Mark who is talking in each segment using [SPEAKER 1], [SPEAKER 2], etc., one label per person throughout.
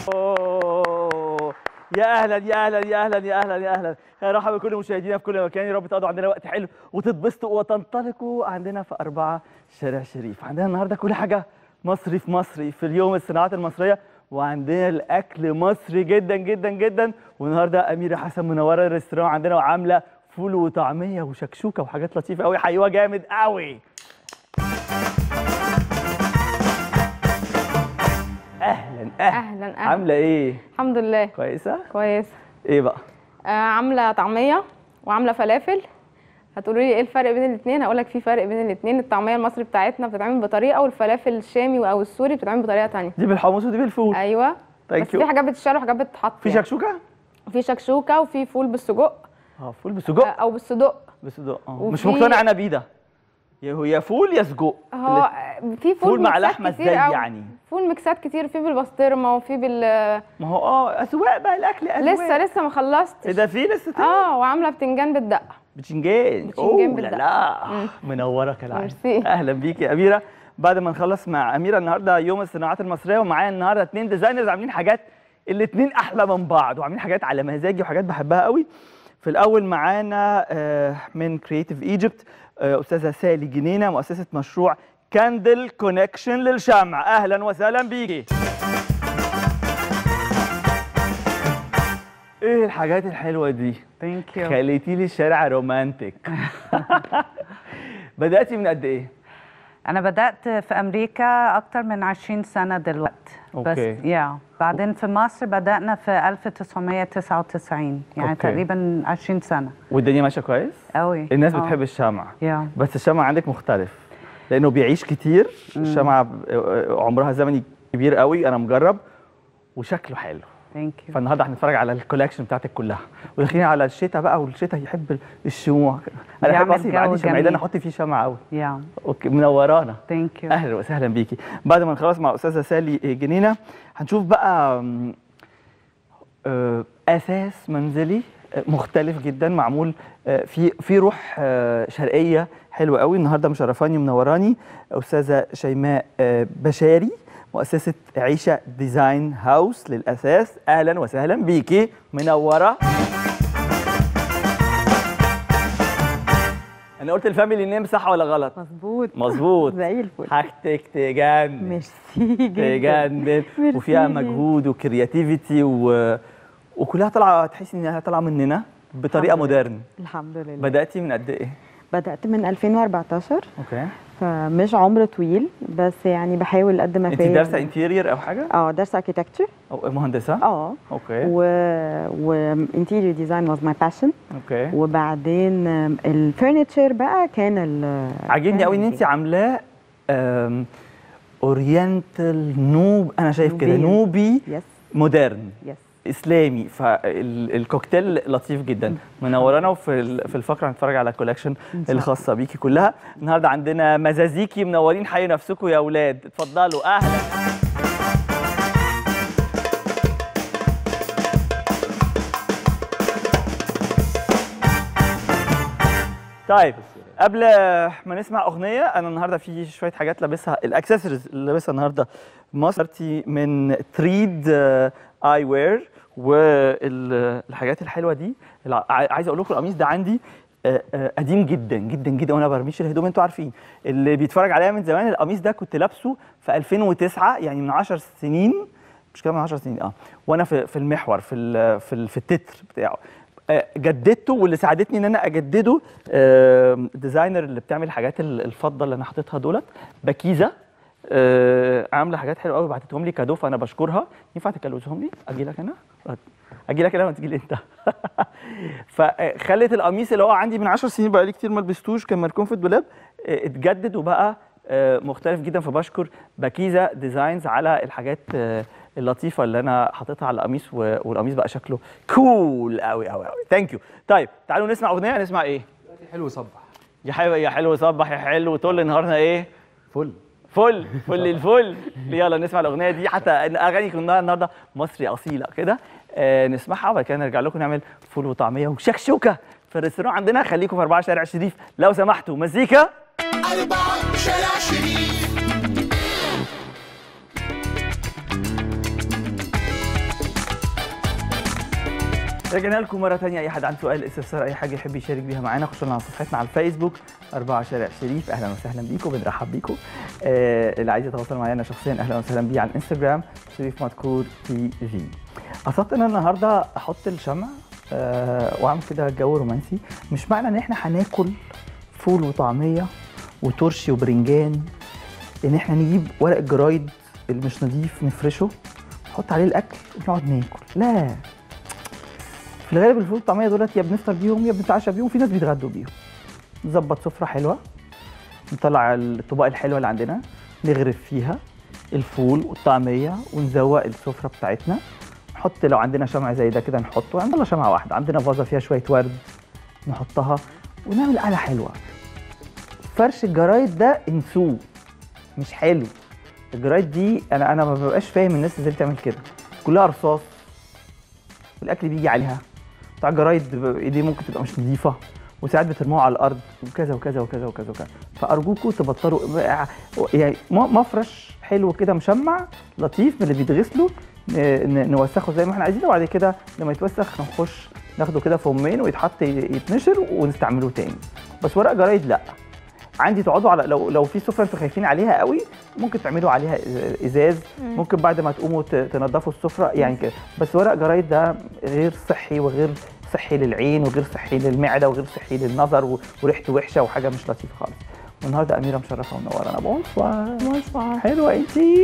[SPEAKER 1] أوه. يا اهلا يا اهلا يا اهلا يا اهلا يا اهلا يا مرحبا بكل مشاهدينا في كل مكان يا رب تقضوا عندنا وقت حلو وتتبسطوا وتنطلقوا عندنا في أربعة شارع شريف عندنا النهارده كل حاجه مصري في مصري في اليوم الصناعات المصريه وعندنا الاكل مصري جدا جدا جدا والنهارده اميره حسن منوره الريستوران عندنا وعامله فول وطعميه وشكشوكه وحاجات لطيفه قوي حيوه جامد قوي اهلا اهلا
[SPEAKER 2] اهلا اهلا
[SPEAKER 1] عامله ايه
[SPEAKER 2] الحمد لله
[SPEAKER 1] كويسه
[SPEAKER 2] كويس
[SPEAKER 1] ايه بقى
[SPEAKER 2] آه عامله طعميه وعامله فلافل هتقولوا لي ايه الفرق بين الاثنين هقول لك في فرق بين الاثنين الطعميه المصري بتاعتنا بتتعمل بطريقه والفلافل الشامي او السوري بتتعمل بطريقه تانية
[SPEAKER 1] دي بالحمص ودي بالفول
[SPEAKER 2] ايوه
[SPEAKER 1] Thank
[SPEAKER 2] بس
[SPEAKER 1] you.
[SPEAKER 2] في حاجات بتتشال وحاجات بتتحط
[SPEAKER 1] في
[SPEAKER 2] يعني.
[SPEAKER 1] شكشوكه
[SPEAKER 2] في شكشوكه وفي فول بالسجق
[SPEAKER 1] اه فول
[SPEAKER 2] آه،
[SPEAKER 1] بسجق
[SPEAKER 2] او بالصدق
[SPEAKER 1] بصدق اه مش
[SPEAKER 2] وفي-
[SPEAKER 1] مقتنع انا بيه ده يا هو يا فول يا سجق
[SPEAKER 2] هو في فول,
[SPEAKER 1] فول مع
[SPEAKER 2] ميكسات
[SPEAKER 1] لحمة
[SPEAKER 2] كتير
[SPEAKER 1] إزاي
[SPEAKER 2] أوي.
[SPEAKER 1] يعني؟
[SPEAKER 2] فول ميكسات كتير في بالبسطرمه وفي بال
[SPEAKER 1] ما هو اه اذواق بقى الاكل اذواق
[SPEAKER 2] لسه لسه ما خلصتش
[SPEAKER 1] ايه ده في لسه تاني
[SPEAKER 2] اه وعامله بتنجان بالدقه
[SPEAKER 1] بتنجان
[SPEAKER 2] بتنجان
[SPEAKER 1] اوه لا
[SPEAKER 2] بالدقة.
[SPEAKER 1] لا
[SPEAKER 2] مم.
[SPEAKER 1] منوره كالعاده
[SPEAKER 2] ميرسي.
[SPEAKER 1] اهلا بيكي يا اميره بعد ما نخلص مع اميره النهارده يوم الصناعات المصريه ومعايا النهارده اتنين ديزاينرز عاملين حاجات الاتنين احلى من بعض وعاملين حاجات على مزاجي وحاجات بحبها قوي في الاول معانا آه، من كرييتيف ايجيبت استاذه سالي جنينه مؤسسه مشروع كاندل كونكشن للشمع اهلا وسهلا بيكي ايه الحاجات الحلوه دي
[SPEAKER 3] ثانك يو
[SPEAKER 1] خليتي لي الشارع رومانتك بداتي من قد ايه
[SPEAKER 3] انا بدات في امريكا اكتر من 20 سنه دلوقتي بس
[SPEAKER 1] أوكي.
[SPEAKER 3] يا بعدين في مصر بدانا في 1999 يعني
[SPEAKER 1] أوكي.
[SPEAKER 3] تقريبا 20 سنه
[SPEAKER 1] والدنيا ماشيه كويس
[SPEAKER 3] قوي
[SPEAKER 1] الناس بتحب الشمع
[SPEAKER 3] يا
[SPEAKER 1] بس الشمع عندك مختلف لانه بيعيش كتير الشمعة ب- عمرها الزمني كبير قوي انا مجرب وشكله حلو
[SPEAKER 3] ثانك يو
[SPEAKER 1] فالنهارده هنتفرج على الكولكشن بتاعتك كلها وداخلين على الشتاء بقى والشتاء يحب الشموع انا بحب
[SPEAKER 3] بيعمل
[SPEAKER 1] اصلا يبقى عندي
[SPEAKER 3] جو
[SPEAKER 1] شمعدان
[SPEAKER 3] جميل.
[SPEAKER 1] احط فيه شمع قوي
[SPEAKER 3] يا
[SPEAKER 1] اوكي منورانا
[SPEAKER 3] ثانك يو
[SPEAKER 1] اهلا وسهلا بيكي بعد ما نخلص مع استاذه سالي جنينه هنشوف بقى م، آه، اساس منزلي آه، مختلف جدا معمول آه، في في روح آه، شرقيه حلوه قوي النهارده مشرفاني ومنوراني استاذه شيماء آه، بشاري مؤسسه عيشه ديزاين هاوس للاساس اهلا وسهلا بيكي منوره انا قلت الفاميلي نيم صح ولا غلط
[SPEAKER 4] مظبوط
[SPEAKER 1] مظبوط
[SPEAKER 4] زي الفل
[SPEAKER 1] حاجتك تجنن
[SPEAKER 4] ميرسي جدا
[SPEAKER 1] تجنن
[SPEAKER 4] ميرسي
[SPEAKER 1] وفيها
[SPEAKER 4] ليك.
[SPEAKER 1] مجهود وكرياتيفيتي و... وكلها طالعه تحسي انها طالعه مننا بطريقه
[SPEAKER 4] الحمد لله.
[SPEAKER 1] مودرن
[SPEAKER 4] الحمد لله
[SPEAKER 1] بداتي من قد ايه
[SPEAKER 4] بدأت من 2014
[SPEAKER 1] اوكي
[SPEAKER 4] فمش عمر طويل بس يعني بحاول قد ما
[SPEAKER 1] انت
[SPEAKER 4] فيا
[SPEAKER 1] دارسه انتيرير او حاجه
[SPEAKER 4] اه دارسه اركيتكتشر
[SPEAKER 1] او مهندسه
[SPEAKER 4] اه
[SPEAKER 1] اوكي
[SPEAKER 4] و و interior design was my passion
[SPEAKER 1] اوكي
[SPEAKER 4] وبعدين الفurniture بقى كان ال
[SPEAKER 1] عاجبني قوي ان انت عاملاه اورينتال نوب انا شايف كده
[SPEAKER 4] نوبية.
[SPEAKER 1] نوبي
[SPEAKER 4] يس
[SPEAKER 1] مودرن
[SPEAKER 4] يس
[SPEAKER 1] اسلامي فالكوكتيل لطيف جدا منورانا وفي ال- في الفقره هنتفرج على الكولكشن الخاصه بيكي كلها النهارده عندنا مزازيكي منورين حيوا نفسكم يا اولاد اتفضلوا اهلا طيب قبل ما نسمع اغنيه انا النهارده في شويه حاجات لابسها الاكسسوارز اللي لابسها النهارده مصرتي من تريد اي وير والحاجات الحلوه دي الع- ع- عايز اقول لكم القميص ده عندي آه، آه، قديم جدا جدا جدا وانا برميش الهدوم انتوا عارفين اللي بيتفرج عليا من زمان القميص ده كنت لابسه في 2009 يعني من 10 سنين مش كده من 10 سنين اه وانا في في المحور في ال في, ال في التتر بتاعه آه، جددته واللي ساعدتني ان انا اجدده آه، الديزاينر اللي بتعمل الحاجات ال- الفضه اللي انا حاططها دولت بكيزه آه، عامله حاجات حلوه قوي بعتتهم لي كادو فانا بشكرها ينفع تكلوزهم لي اجي لك انا اجي لك انا وتجي لي انت فخلت القميص اللي هو عندي من 10 سنين بقى لي كتير ما لبستوش كان مركون في الدولاب آه، اتجدد وبقى آه، مختلف جدا فبشكر بكيزه ديزاينز على الحاجات آه، اللطيفه اللي انا حاططها على القميص و- والقميص بقى شكله كول قوي قوي قوي ثانك يو طيب تعالوا نسمع اغنيه نسمع ايه
[SPEAKER 5] حلو صبح
[SPEAKER 1] يا حلو يا حلو صبح يا حلو طول نهارنا ايه
[SPEAKER 5] فل
[SPEAKER 1] فل فل الفل يلا نسمع الاغنيه دي حتى اغاني كلها النهارده مصري اصيله كده آه نسمعها وبعد كده نرجع لكم نعمل فول وطعميه وشكشوكه في الريستوران عندنا خليكم في 4 شارع شريف لو سمحتوا مزيكا
[SPEAKER 6] أربعة شارع شريف
[SPEAKER 1] رجعنا لكم مره ثانيه اي حد عنده سؤال استفسار اي حاجه يحب يشارك بيها معانا خشوا لنا على صفحتنا على الفيسبوك 4 شارع شريف اهلا وسهلا بيكم بنرحب بيكم آه اللي عايز يتواصل معانا شخصيا اهلا وسهلا بيه على الانستجرام شريف مدكور تي في قصدت ان أنا النهارده احط الشمع آه واعمل كده جو رومانسي مش معنى ان احنا هناكل فول وطعميه وترشي وبرنجان ان احنا نجيب ورق الجرايد اللي مش نضيف نفرشه نحط عليه الاكل ونقعد ناكل لا في الغالب الفول والطعميه دولت يا بنفطر بيهم يا بنتعشى بيهم في ناس بيتغدوا بيهم نظبط سفره حلوه نطلع الطبق الحلوه اللي عندنا نغرف فيها الفول والطعميه ونزوق السفره بتاعتنا نحط لو عندنا شمع زي ده كده نحطه عندنا شمعه واحده عندنا فازه فيها شويه ورد نحطها ونعمل قعده حلوه فرش الجرايد ده انسوه مش حلو الجرايد دي انا انا ما ببقاش فاهم الناس ازاي بتعمل كده كلها رصاص الاكل بيجي عليها بتاع الجرايد ب- ايديه ممكن تبقى مش نظيفه وساعات بترموها على الارض وكذا وكذا وكذا وكذا وكذا فارجوكم تبطلوا بقى- يعني م- مفرش حلو كده مشمع لطيف من اللي بيتغسلوا ن- ن- نوسخه زي ما احنا عايزين وبعد كده لما يتوسخ نخش ناخده كده في امين ويتحط ي- يتنشر ونستعمله تاني بس ورق جرايد لا عندي تقعدوا على لو لو في سفره انتوا خايفين عليها قوي ممكن تعملوا عليها إز- ازاز ممكن بعد ما تقوموا ت- تنضفوا السفره يعني كده بس ورق جرايد ده غير صحي وغير صحي للعين وغير صحي للمعده وغير صحي للنظر و- وريحته وحشه وحاجه مش لطيفه خالص والنهارده اميره مشرفه ومنورانا بونسوار
[SPEAKER 2] بونسوار
[SPEAKER 1] حلوه انتي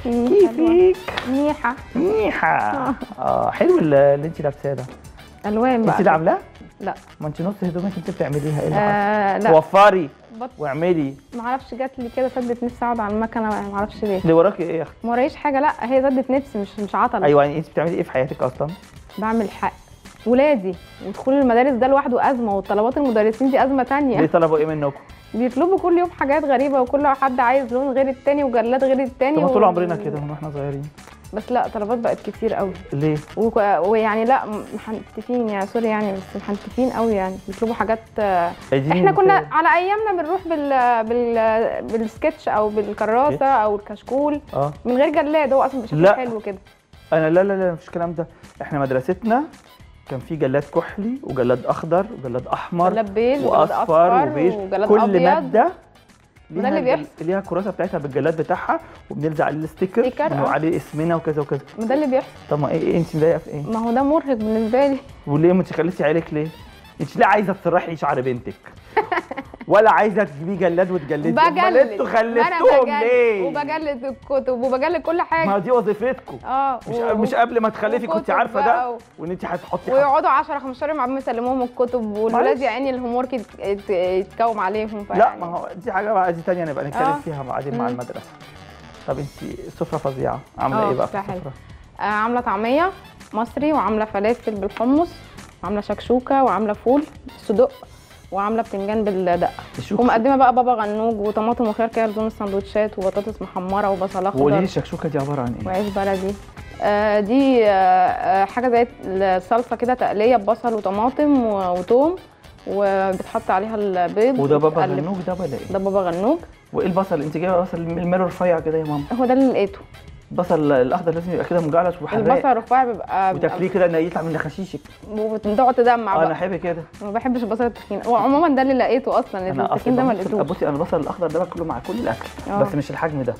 [SPEAKER 1] كيفك
[SPEAKER 2] منيحه
[SPEAKER 1] منيحه اه حلو اللي اللي انت لابساه ده
[SPEAKER 2] الوان
[SPEAKER 1] انت
[SPEAKER 2] بقى
[SPEAKER 1] اللي عاملاه
[SPEAKER 2] لا
[SPEAKER 1] ما انت نص هدومك انت بتعمليها ايه اللي
[SPEAKER 2] آه
[SPEAKER 1] حصل؟
[SPEAKER 2] لا
[SPEAKER 1] وفري
[SPEAKER 2] بط...
[SPEAKER 1] واعملي
[SPEAKER 2] معرفش جات لي كده سدت نفسي اقعد على المكنه معرفش ليه
[SPEAKER 1] اللي وراكي ايه يا اختي
[SPEAKER 2] ما ورايش حاجه لا هي سدت نفسي مش مش عطل
[SPEAKER 1] ايوه يعني انت بتعملي ايه في حياتك اصلا
[SPEAKER 2] بعمل حق ولادي ودخول المدارس ده لوحده ازمه وطلبات المدرسين دي ازمه
[SPEAKER 1] ليه
[SPEAKER 2] تانية
[SPEAKER 1] طلبوا ايه منكم
[SPEAKER 2] بيطلبوا كل يوم حاجات غريبه وكل حد عايز لون غير التاني وجلاد غير التاني
[SPEAKER 1] طب ما طول
[SPEAKER 2] و-
[SPEAKER 1] عمرنا كده من واحنا صغيرين
[SPEAKER 2] بس لا طلبات بقت كتير قوي
[SPEAKER 1] ليه
[SPEAKER 2] وك- ويعني لا محنتفين يعني سوري يعني بس محنتفين قوي يعني بيطلبوا حاجات آه،
[SPEAKER 1] عايزين
[SPEAKER 2] احنا كنا
[SPEAKER 1] مثال.
[SPEAKER 2] على ايامنا بنروح بال بال بالسكتش او بالكراسه او الكشكول
[SPEAKER 1] اه
[SPEAKER 2] من غير جلاد هو اصلا بشكل
[SPEAKER 1] لا.
[SPEAKER 2] حلو كده
[SPEAKER 1] انا لا لا لا مفيش الكلام ده احنا مدرستنا كان في جلاد كحلي وجلاد اخضر وجلاد احمر
[SPEAKER 2] جلاد بيج وجلاد
[SPEAKER 1] واصفر
[SPEAKER 2] اصفر
[SPEAKER 1] وبيج
[SPEAKER 2] وجلاد
[SPEAKER 1] كل
[SPEAKER 2] ابيض
[SPEAKER 1] ماده
[SPEAKER 2] وده اللي
[SPEAKER 1] ليها
[SPEAKER 2] بيحصل.
[SPEAKER 1] ليها الكراسه بتاعتها بالجلاد بتاعها وبنلزق عليه الستيكر
[SPEAKER 2] ستيكر،
[SPEAKER 1] ونقول
[SPEAKER 2] اه.
[SPEAKER 1] عليه اسمنا وكذا وكذا
[SPEAKER 2] ما ده اللي بيحصل
[SPEAKER 1] طب ما ايه, إيه انت مضايقه في ايه؟
[SPEAKER 2] ما هو ده مرهق بالنسبه لي
[SPEAKER 1] وليه ما انت خليتي عيالك ليه؟ انت ليه عايزه تسرحي شعر بنتك؟ ولا عايزه تجيبي جلاد وتجلدي امال
[SPEAKER 2] بجلد
[SPEAKER 1] انتوا
[SPEAKER 2] ما أنا
[SPEAKER 1] خلفتوهم
[SPEAKER 2] بجلد
[SPEAKER 1] ليه؟
[SPEAKER 2] وبجلد الكتب وبجلد كل
[SPEAKER 1] ما
[SPEAKER 2] حاجه
[SPEAKER 1] دي وظيفتكم
[SPEAKER 2] اه
[SPEAKER 1] مش
[SPEAKER 2] و-
[SPEAKER 1] مش قبل ما تخلفي كنت
[SPEAKER 2] وكتب
[SPEAKER 1] عارفه
[SPEAKER 2] بقى
[SPEAKER 1] ده
[SPEAKER 2] و-
[SPEAKER 1] وان انت هتحطي حاجة.
[SPEAKER 2] ويقعدوا 10 15 يوم عم يسلموهم الكتب والولاد
[SPEAKER 1] معلش.
[SPEAKER 2] يا عيني الهوم ورك يت- يت- يتكوم عليهم
[SPEAKER 1] لا
[SPEAKER 2] فيعني-
[SPEAKER 1] ما هو دي حاجه بقى دي تانية نبقى نتكلم
[SPEAKER 2] اه.
[SPEAKER 1] فيها بعدين مع
[SPEAKER 2] مم.
[SPEAKER 1] المدرسه طب انت السفره فظيعه عامله
[SPEAKER 2] اه،
[SPEAKER 1] ايه بقى في
[SPEAKER 2] ده حلو.
[SPEAKER 1] السفره؟
[SPEAKER 2] آه، عامله طعميه مصري وعامله فلافل بالحمص وعامله شكشوكه وعامله فول صدق وعامله بتنجان بالدقه
[SPEAKER 1] الشوك
[SPEAKER 2] ومقدمه بقى بابا غنوج وطماطم وخيار كده لزوم السندوتشات وبطاطس محمره وبصل
[SPEAKER 1] وقولي لي
[SPEAKER 2] اخضر
[SPEAKER 1] الشكشوكه دي عباره عن ايه؟
[SPEAKER 2] وعيش بلدي آه، دي آه، آه، حاجه زي الصلصه كده تقليه ببصل وطماطم و- وتوم وبتحط عليها البيض
[SPEAKER 1] وده بابا
[SPEAKER 2] وتقلب.
[SPEAKER 1] غنوج ده ولا ايه؟
[SPEAKER 2] ده بابا غنوج
[SPEAKER 1] وايه البصل انت جايبه بصل الميرو رفيع كده يا ماما
[SPEAKER 2] هو ده اللي لقيته
[SPEAKER 1] البصل الاخضر لازم يبقى كده مجعلص وحراق
[SPEAKER 2] البصل الرفيع بيبقى
[SPEAKER 1] وتاكليه كده انه يطلع من خشيشك
[SPEAKER 2] وتقعد تدمع
[SPEAKER 1] اه انا
[SPEAKER 2] بقى
[SPEAKER 1] احب كده
[SPEAKER 2] ما بحبش البصل التخين وعموما ده اللي لقيته اصلا
[SPEAKER 1] انا
[SPEAKER 2] التخين ده ما
[SPEAKER 1] اصلا
[SPEAKER 2] لقيتوش
[SPEAKER 1] بصي انا البصل الاخضر ده باكله مع كل الاكل
[SPEAKER 2] اه.
[SPEAKER 1] بس مش الحجم ده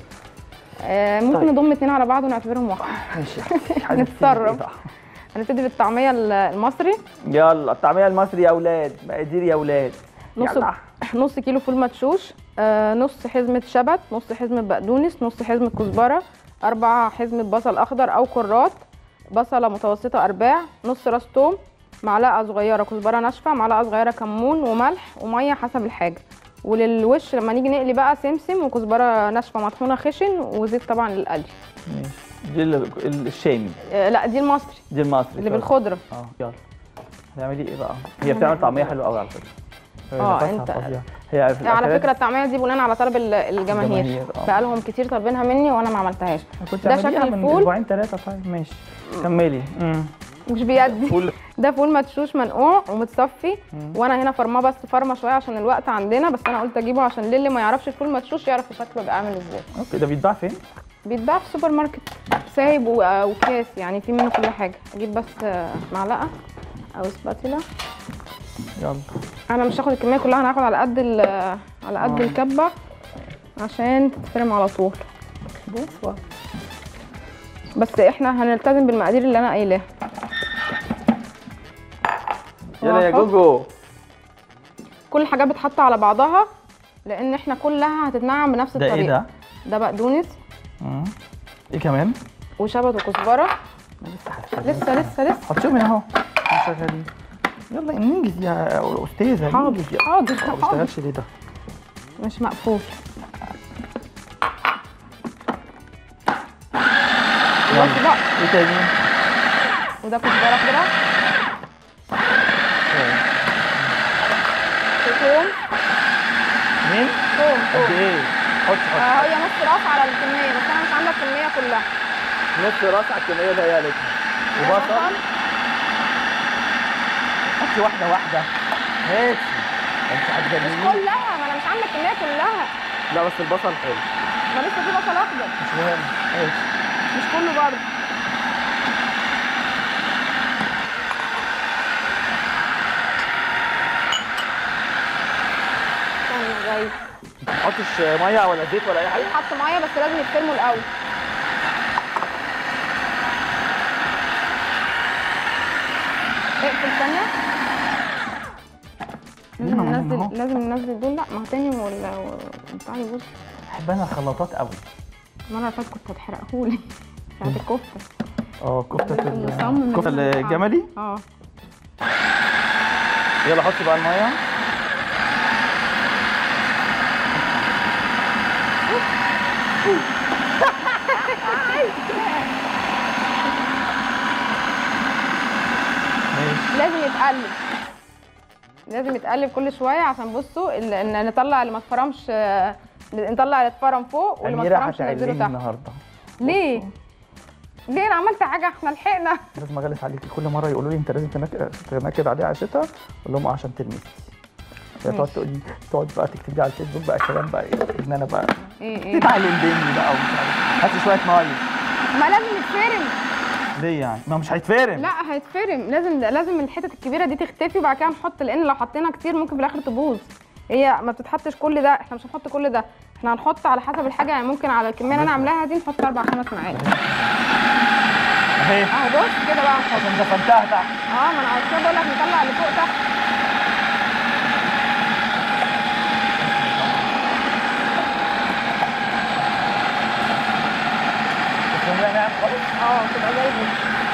[SPEAKER 2] آه، ممكن
[SPEAKER 1] طيب.
[SPEAKER 2] نضم اتنين على بعض ونعتبرهم واحد
[SPEAKER 1] ماشي يا حبيبتي عايزة تسيبي
[SPEAKER 2] نتصرف.
[SPEAKER 1] إيه بقى؟
[SPEAKER 2] هنبتدي بالطعميه ال- المصري
[SPEAKER 1] يلا الطعميه المصري يا اولاد مقادير يا اولاد
[SPEAKER 2] نص
[SPEAKER 1] يلا.
[SPEAKER 2] نص كيلو فول مدشوش آه، نص حزمه شبت نص حزمه بقدونس نص حزمه كزبره أربعة حزمه بصل اخضر او كرات بصله متوسطه ارباع نص راس توم معلقه صغيره كزبره ناشفه معلقه صغيره كمون وملح وميه حسب الحاجه وللوش لما نيجي نقلي بقى سمسم وكزبره ناشفه مطحونه خشن وزيت طبعا للقلي
[SPEAKER 1] ماشي دي ال- ال- الشامي
[SPEAKER 2] آه، لا دي المصري
[SPEAKER 1] دي المصري
[SPEAKER 2] اللي
[SPEAKER 1] يلا.
[SPEAKER 2] بالخضره
[SPEAKER 1] اه يلا هتعملي ايه بقى؟ هي بتعمل طعمية حلوة قوي على فكرة هي
[SPEAKER 2] اه،
[SPEAKER 1] نفسها
[SPEAKER 2] انت-
[SPEAKER 1] فظيعة. هي في
[SPEAKER 2] على
[SPEAKER 1] الأكلات
[SPEAKER 2] فكره الطعميه دي بناء على طلب ال- الجماهير
[SPEAKER 1] الجماهير، اه.
[SPEAKER 2] بقالهم كتير طالبينها مني وانا ما عملتهاش
[SPEAKER 1] كنت
[SPEAKER 2] ده
[SPEAKER 1] تعمليها
[SPEAKER 2] شكل
[SPEAKER 1] من
[SPEAKER 2] الفول.
[SPEAKER 1] اسبوعين ثلاثة طيب ماشي كملي امم
[SPEAKER 2] مش بيدي
[SPEAKER 1] فول
[SPEAKER 2] ده فول مدشوش منقوع ومتصفي وانا هنا فرماه بس فرمه شويه عشان الوقت عندنا بس انا قلت اجيبه عشان للي ما يعرفش الفول مدشوش يعرف شكله بيبقى عامل ازاي
[SPEAKER 1] اوكي ده بيتباع فين؟
[SPEAKER 2] بيتباع في السوبر ماركت سايب و- وكاس يعني في منه كل حاجه اجيب بس آه، معلقه او سباتيلا
[SPEAKER 1] يلا
[SPEAKER 2] انا مش هاخد الكميه كلها انا هاخد على قد ال- على قد
[SPEAKER 1] آه.
[SPEAKER 2] الكبه عشان تتفرم على طول
[SPEAKER 1] بص
[SPEAKER 2] بس احنا هنلتزم بالمقادير اللي انا قايلاها
[SPEAKER 1] يلا يا
[SPEAKER 2] وهحط
[SPEAKER 1] جوجو
[SPEAKER 2] كل الحاجات بتحط على بعضها لان احنا كلها هتتنعم بنفس
[SPEAKER 1] ده
[SPEAKER 2] الطريقه
[SPEAKER 1] ايه ده؟
[SPEAKER 2] ده بقدونس
[SPEAKER 1] مم. ايه كمان؟
[SPEAKER 2] وشبت وكزبره
[SPEAKER 1] لسه هتخليني.
[SPEAKER 2] لسه لسه لسه
[SPEAKER 1] حطيهم هنا اهو إحنا شغالين يلا انجز يا استاذه
[SPEAKER 2] حاضر
[SPEAKER 1] انجز يا
[SPEAKER 2] حاضر
[SPEAKER 1] ما
[SPEAKER 2] حاضر
[SPEAKER 1] بيشتغلش ليه ده؟
[SPEAKER 2] مش مقفول
[SPEAKER 1] يلا
[SPEAKER 2] بس بقى
[SPEAKER 1] ايه تاني؟
[SPEAKER 2] وده كزبره خضراء وثوم
[SPEAKER 1] مين؟
[SPEAKER 2] ثوم
[SPEAKER 1] قد
[SPEAKER 2] ثوم
[SPEAKER 1] ايه؟ حط حط
[SPEAKER 2] آه، هي نص راس على الكميه بس انا مش عامله الكميه كلها
[SPEAKER 1] نص راس على الكميه اللي هي قالتها وبصل حطي واحده واحده هاتي انت هتجنني
[SPEAKER 2] كلها ما انا مش عامله الكميه كلها
[SPEAKER 1] لا بس البصل حلو
[SPEAKER 2] ما لسه في بصل اخضر
[SPEAKER 1] مش مهم هاتي
[SPEAKER 2] مش كله برضه استنى جاي
[SPEAKER 1] ما تحطش ميه ولا زيت ولا اي حاجه
[SPEAKER 2] حط ميه بس لازم يتفرموا الاول اقفل ثانيه
[SPEAKER 1] ليه
[SPEAKER 2] لازم
[SPEAKER 1] ما عملنا اهو؟
[SPEAKER 2] ننزل لازم ننزل دول لا ما هو تاني ولا بتاع يبوظ
[SPEAKER 1] بحب انا الخلاطات قوي
[SPEAKER 2] المره اللي فاتت كنت هتحرقهولي بتاعت الكفته
[SPEAKER 1] اه كفته
[SPEAKER 2] اللي صمم
[SPEAKER 1] ال- الكفته
[SPEAKER 2] إن أنا
[SPEAKER 1] الجملي
[SPEAKER 2] اه
[SPEAKER 1] يلا حطي بقى الميه ماشي
[SPEAKER 2] لازم يتقلب لازم يتقلب كل شويه عشان بصوا ال- ان نطلع اللي ما اتفرمش آه، نطلع اللي اتفرم فوق واللي ما
[SPEAKER 1] اميره
[SPEAKER 2] اتفرمش ننزله
[SPEAKER 1] هتعزمني
[SPEAKER 2] تحت
[SPEAKER 1] النهارده
[SPEAKER 2] ليه؟ ليه انا عملت حاجه احنا لحقنا
[SPEAKER 1] لازم اغلس عليكي كل مره يقولوا لي انت لازم تنك- تنكد عليها عشتها اقول لهم آه عشان تلميذ هي تقعد
[SPEAKER 2] ماشي.
[SPEAKER 1] تقول لي تقعد بقى تكتب لي على الفيسبوك بقى كلام بقى ايه ان انا بقى
[SPEAKER 2] ايه ايه
[SPEAKER 1] تتعلم دني بقى ومش عارف هاتي شويه ميه
[SPEAKER 2] ما لازم يتفرم
[SPEAKER 1] ليه يعني؟ ما مش هيتفرم
[SPEAKER 2] لا هيتفرم لازم لازم الحتت الكبيره دي تختفي وبعد كده نحط لان لو حطينا كتير ممكن في الاخر تبوظ هي ما بتتحطش كل ده احنا مش هنحط كل ده احنا هنحط على حسب الحاجه يعني ممكن على الكميه اللي انا عاملاها دي نحط اربع خمس معالق
[SPEAKER 1] اهي
[SPEAKER 2] اهو بص كده بقى نحط
[SPEAKER 1] عشان دفنتها تحت
[SPEAKER 2] اه ما انا عشان كده بقول لك نطلع اللي فوق تحت
[SPEAKER 1] بس هي ناعم خالص
[SPEAKER 2] اه تبقى زي دي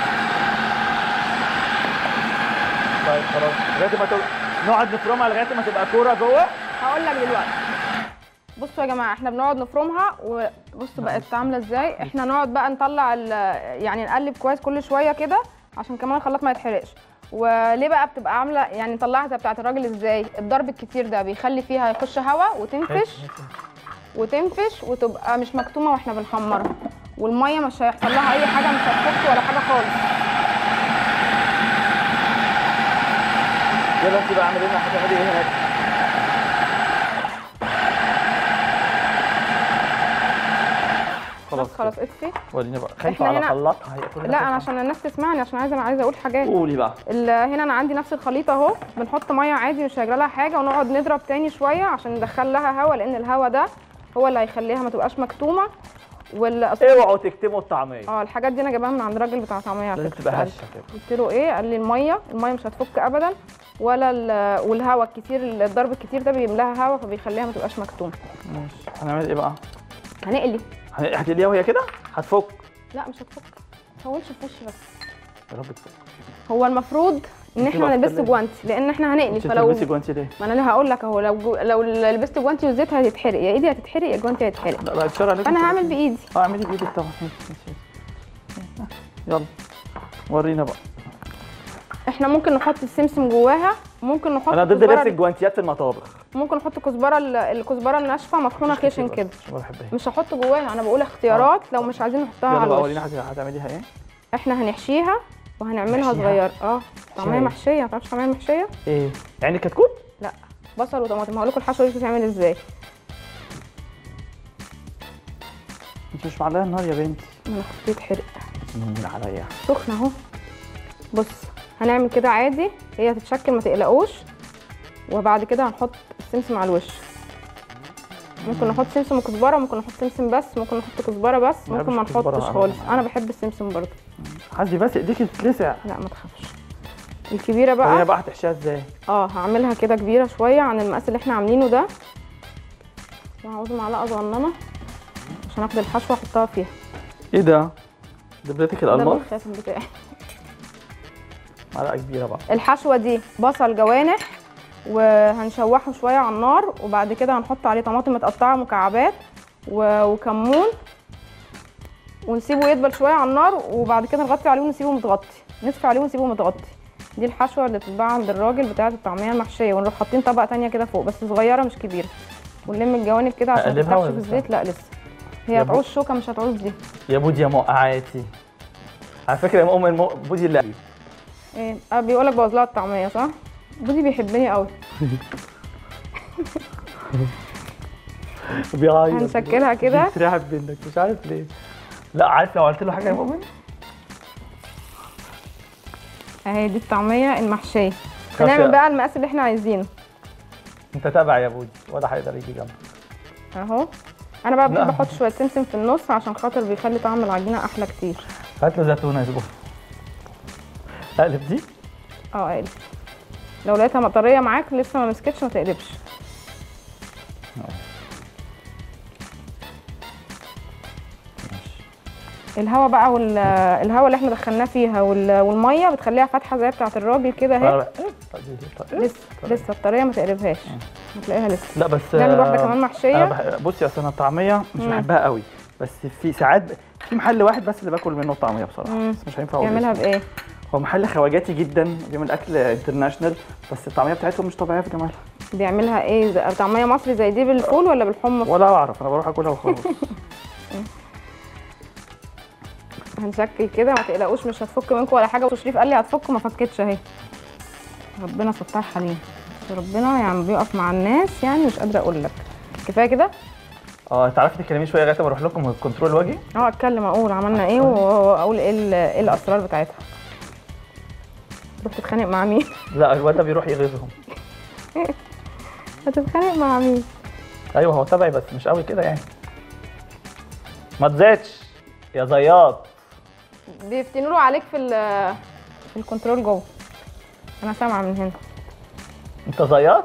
[SPEAKER 1] طيب خلاص لغايه ما تبقى نقعد نفرمها لغايه ما تبقى كوره جوه
[SPEAKER 2] هقول لك دلوقتي بصوا يا جماعه احنا بنقعد نفرمها وبصوا بقت عامله ازاي احنا نقعد بقى نطلع ال- يعني نقلب كويس كل شويه كده عشان كمان الخلاط ما يتحرقش وليه بقى بتبقى عامله يعني نطلعها زي بتاعه الراجل ازاي الضرب الكتير ده بيخلي فيها يخش هواء وتنفش وتنفش وتبقى مش مكتومه واحنا بنحمرها والميه مش هيحصل لها اي حاجه مش هتفك ولا حاجه خالص
[SPEAKER 1] يلا انت بقى اعملي لنا هتعملي ايه هناك
[SPEAKER 2] خلاص خلاص اطفي
[SPEAKER 1] وريني بقى خايفه
[SPEAKER 2] إحنا
[SPEAKER 1] على
[SPEAKER 2] هنا-
[SPEAKER 1] خلاطها هي كلها
[SPEAKER 2] لا انا
[SPEAKER 1] خايفة.
[SPEAKER 2] عشان الناس تسمعني عشان عايزه عايزه اقول حاجات
[SPEAKER 1] قولي بقى
[SPEAKER 2] ال- هنا انا عندي نفس الخليط اهو بنحط ميه عادي مش هيجرى لها حاجه ونقعد نضرب تاني شويه عشان ندخل لها هواء لان الهواء ده هو اللي هيخليها ما تبقاش مكتومه وال
[SPEAKER 1] اوعوا تكتموا الطعميه
[SPEAKER 2] اه الحاجات دي انا جايباها من عند الراجل بتاع طعميه على
[SPEAKER 1] لازم
[SPEAKER 2] فكرة.
[SPEAKER 1] تبقى
[SPEAKER 2] قال-
[SPEAKER 1] هشه كده
[SPEAKER 2] قلت له ايه قال لي الميه الميه مش هتفك ابدا ولا ال- والهواء الكتير الضرب الكتير ده بيملاها هواء فبيخليها ما تبقاش مكتومه
[SPEAKER 1] ماشي هنعمل ايه بقى؟
[SPEAKER 2] هنقلي
[SPEAKER 1] هن- هتقليها وهي كده؟ هتفك
[SPEAKER 2] لا مش هتفك ما تطولش في وشي بس
[SPEAKER 1] يا رب تفك
[SPEAKER 2] هو المفروض ان
[SPEAKER 1] انت
[SPEAKER 2] احنا ما
[SPEAKER 1] بقى
[SPEAKER 2] نلبسش
[SPEAKER 1] بتتكلمي.
[SPEAKER 2] جوانتي لان احنا هنقلي
[SPEAKER 1] انت
[SPEAKER 2] فلو
[SPEAKER 1] بتلبسي جوانتي ليه؟
[SPEAKER 2] ما انا اللي هقول لك اهو لو جو... لو لبست جوانتي والزيت هتتحرق يا ايدي هتتحرق يا جوانتي هيتحرق
[SPEAKER 1] لا بعد الشر عليكم
[SPEAKER 2] فانا هعمل
[SPEAKER 1] تلبسي.
[SPEAKER 2] بايدي
[SPEAKER 1] اه اعملي بايدك طبعا ماشي ماشي ماشي. يلا ورينا بقى
[SPEAKER 2] احنا ممكن نحط السمسم جواها ممكن نحط
[SPEAKER 1] انا ضد
[SPEAKER 2] كزبرة-
[SPEAKER 1] لبس الجوانتيات في المطابخ
[SPEAKER 2] ممكن نحط كزبره ال- الكزبره الناشفه مطحونه خشن كده
[SPEAKER 1] ما بحبها
[SPEAKER 2] مش هحط جواها انا بقول اختيارات لو مش عايزين نحطها
[SPEAKER 1] يلا
[SPEAKER 2] على
[SPEAKER 1] بقى
[SPEAKER 2] الوش
[SPEAKER 1] ورينا هت- هتعمليها ايه؟
[SPEAKER 2] احنا هنحشيها وهنعملها
[SPEAKER 1] نحشيها؟
[SPEAKER 2] صغيره اه طعميه
[SPEAKER 1] ازاي؟
[SPEAKER 2] محشيه ما تعرفش تعملها محشيه
[SPEAKER 1] ايه؟ يعني كتكوت؟
[SPEAKER 2] لا بصل وطماطم هقول لكم الحشوه دي بتتعمل ازاي
[SPEAKER 1] انت مش معلقه النار يا بنتي
[SPEAKER 2] انا خفيت يتحرق
[SPEAKER 1] من عليا
[SPEAKER 2] سخن اهو بص هنعمل كده عادي هي هتتشكل ما تقلقوش وبعد كده هنحط السمسم على الوش ممكن نحط سمسم وكزبره ممكن نحط سمسم بس ممكن نحط كزبره بس
[SPEAKER 1] ما
[SPEAKER 2] ممكن ما
[SPEAKER 1] بحبش كزبرة
[SPEAKER 2] نحطش
[SPEAKER 1] أبداً.
[SPEAKER 2] خالص انا بحب السمسم برضه
[SPEAKER 1] حسبي بس ايديكي تتلسع
[SPEAKER 2] لا ما تخافش الكبيره
[SPEAKER 1] هي
[SPEAKER 2] بقى
[SPEAKER 1] بقى هتحشيها ازاي؟
[SPEAKER 2] اه هعملها كده كبيره شويه عن المقاس اللي احنا عاملينه ده وهعوز معلقه صغننه عشان اخد الحشوه احطها فيها
[SPEAKER 1] ايه ده؟ دبلتك
[SPEAKER 2] ده
[SPEAKER 1] الالماس
[SPEAKER 2] الخاتم بتاعي
[SPEAKER 1] معلقه كبيره بقى
[SPEAKER 2] الحشوه دي بصل جوانح وهنشوحه شويه على النار وبعد كده هنحط عليه طماطم متقطعه مكعبات و- وكمون ونسيبه يدبل شويه على النار وبعد كده نغطي عليه ونسيبه متغطي نصفي عليه ونسيبه متغطي دي الحشوه اللي بتتباع عند الراجل بتاعه الطعميه المحشيه ونروح حاطين طبقه تانية كده فوق بس صغيره مش كبيره ونلم الجوانب كده عشان
[SPEAKER 1] أقلبها
[SPEAKER 2] تتحشي
[SPEAKER 1] ولا
[SPEAKER 2] في
[SPEAKER 1] لسه؟
[SPEAKER 2] الزيت لا لسه هي
[SPEAKER 1] يا بو-
[SPEAKER 2] هتعوز شوكه مش هتعوز دي
[SPEAKER 1] يا بودي يا موقعاتي على فكره يا مؤمن مو- بودي اللي
[SPEAKER 2] ايه اه بيقولك بوظ لها الطعميه صح بودي بيحبني قوي
[SPEAKER 1] بيعيط
[SPEAKER 2] هنشكلها كده
[SPEAKER 1] بيترعب منك مش عارف ليه لا عارف لو قلت له حاجه يا مؤمن
[SPEAKER 2] اهي دي الطعميه المحشيه
[SPEAKER 1] خلاص يا-
[SPEAKER 2] هنعمل بقى المقاس اللي احنا عايزينه
[SPEAKER 1] انت تابع يا بودي ولا هيقدر يجي جنبك
[SPEAKER 2] اهو انا بقى
[SPEAKER 1] لا.
[SPEAKER 2] بحب احط شويه سمسم في النص عشان خاطر بيخلي طعم العجينه احلى كتير
[SPEAKER 1] هات له زيتونه يا زبون اقلب دي
[SPEAKER 2] اه اقلب لو لقيتها طريه معاك لسه ما مسكتش ما تقلبش الهواء بقى وال الهواء اللي احنا دخلناه فيها وال... والميه بتخليها فاتحه زي بتاعه الراجل كده اهي لسه لسه الطريه ما تقلبهاش هتلاقيها لسه
[SPEAKER 1] لا بس
[SPEAKER 2] نعمل واحده
[SPEAKER 1] آه،
[SPEAKER 2] كمان
[SPEAKER 1] انا
[SPEAKER 2] محشيه
[SPEAKER 1] بح... بصي اصل انا الطعميه مش
[SPEAKER 2] مم.
[SPEAKER 1] بحبها قوي بس في ساعات ب... في محل واحد بس اللي باكل منه الطعميه بصراحه
[SPEAKER 2] مم.
[SPEAKER 1] بس مش هينفع اقول
[SPEAKER 2] يعملها
[SPEAKER 1] اسمه.
[SPEAKER 2] بايه
[SPEAKER 1] هو محل خواجاتي جدا بيعمل اكل انترناشونال بس الطعميه بتاعتهم مش طبيعيه في جمالها
[SPEAKER 2] بيعملها ايه زي- طعميه مصري زي دي بالفول ولا بالحمص
[SPEAKER 1] ولا اعرف انا بروح اكلها وخلاص
[SPEAKER 2] هنشكل كده ما تقلقوش مش هتفك منكم ولا حاجه وشريف قال لي هتفك ما فكتش اهي ربنا ستار حليم بس ربنا يعني بيقف مع الناس يعني مش قادره اقول لك كفايه كده
[SPEAKER 1] اه تعرفي تتكلمي شويه لغايه ما اروح لكم الكنترول الوجهي
[SPEAKER 2] اه اتكلم اقول عملنا ايه واقول ايه ال- ايه الاسرار بتاعتها تروح تتخانق مع مين
[SPEAKER 1] لا الواد ده بيروح يغيظهم
[SPEAKER 2] هتتخانق مع مين
[SPEAKER 1] ايوه هو تبعي بس مش قوي كده يعني ما تزيدش يا زياط
[SPEAKER 2] بيفتنوا له عليك في ال- في الكنترول جوه انا سامعه من هنا
[SPEAKER 1] انت زياط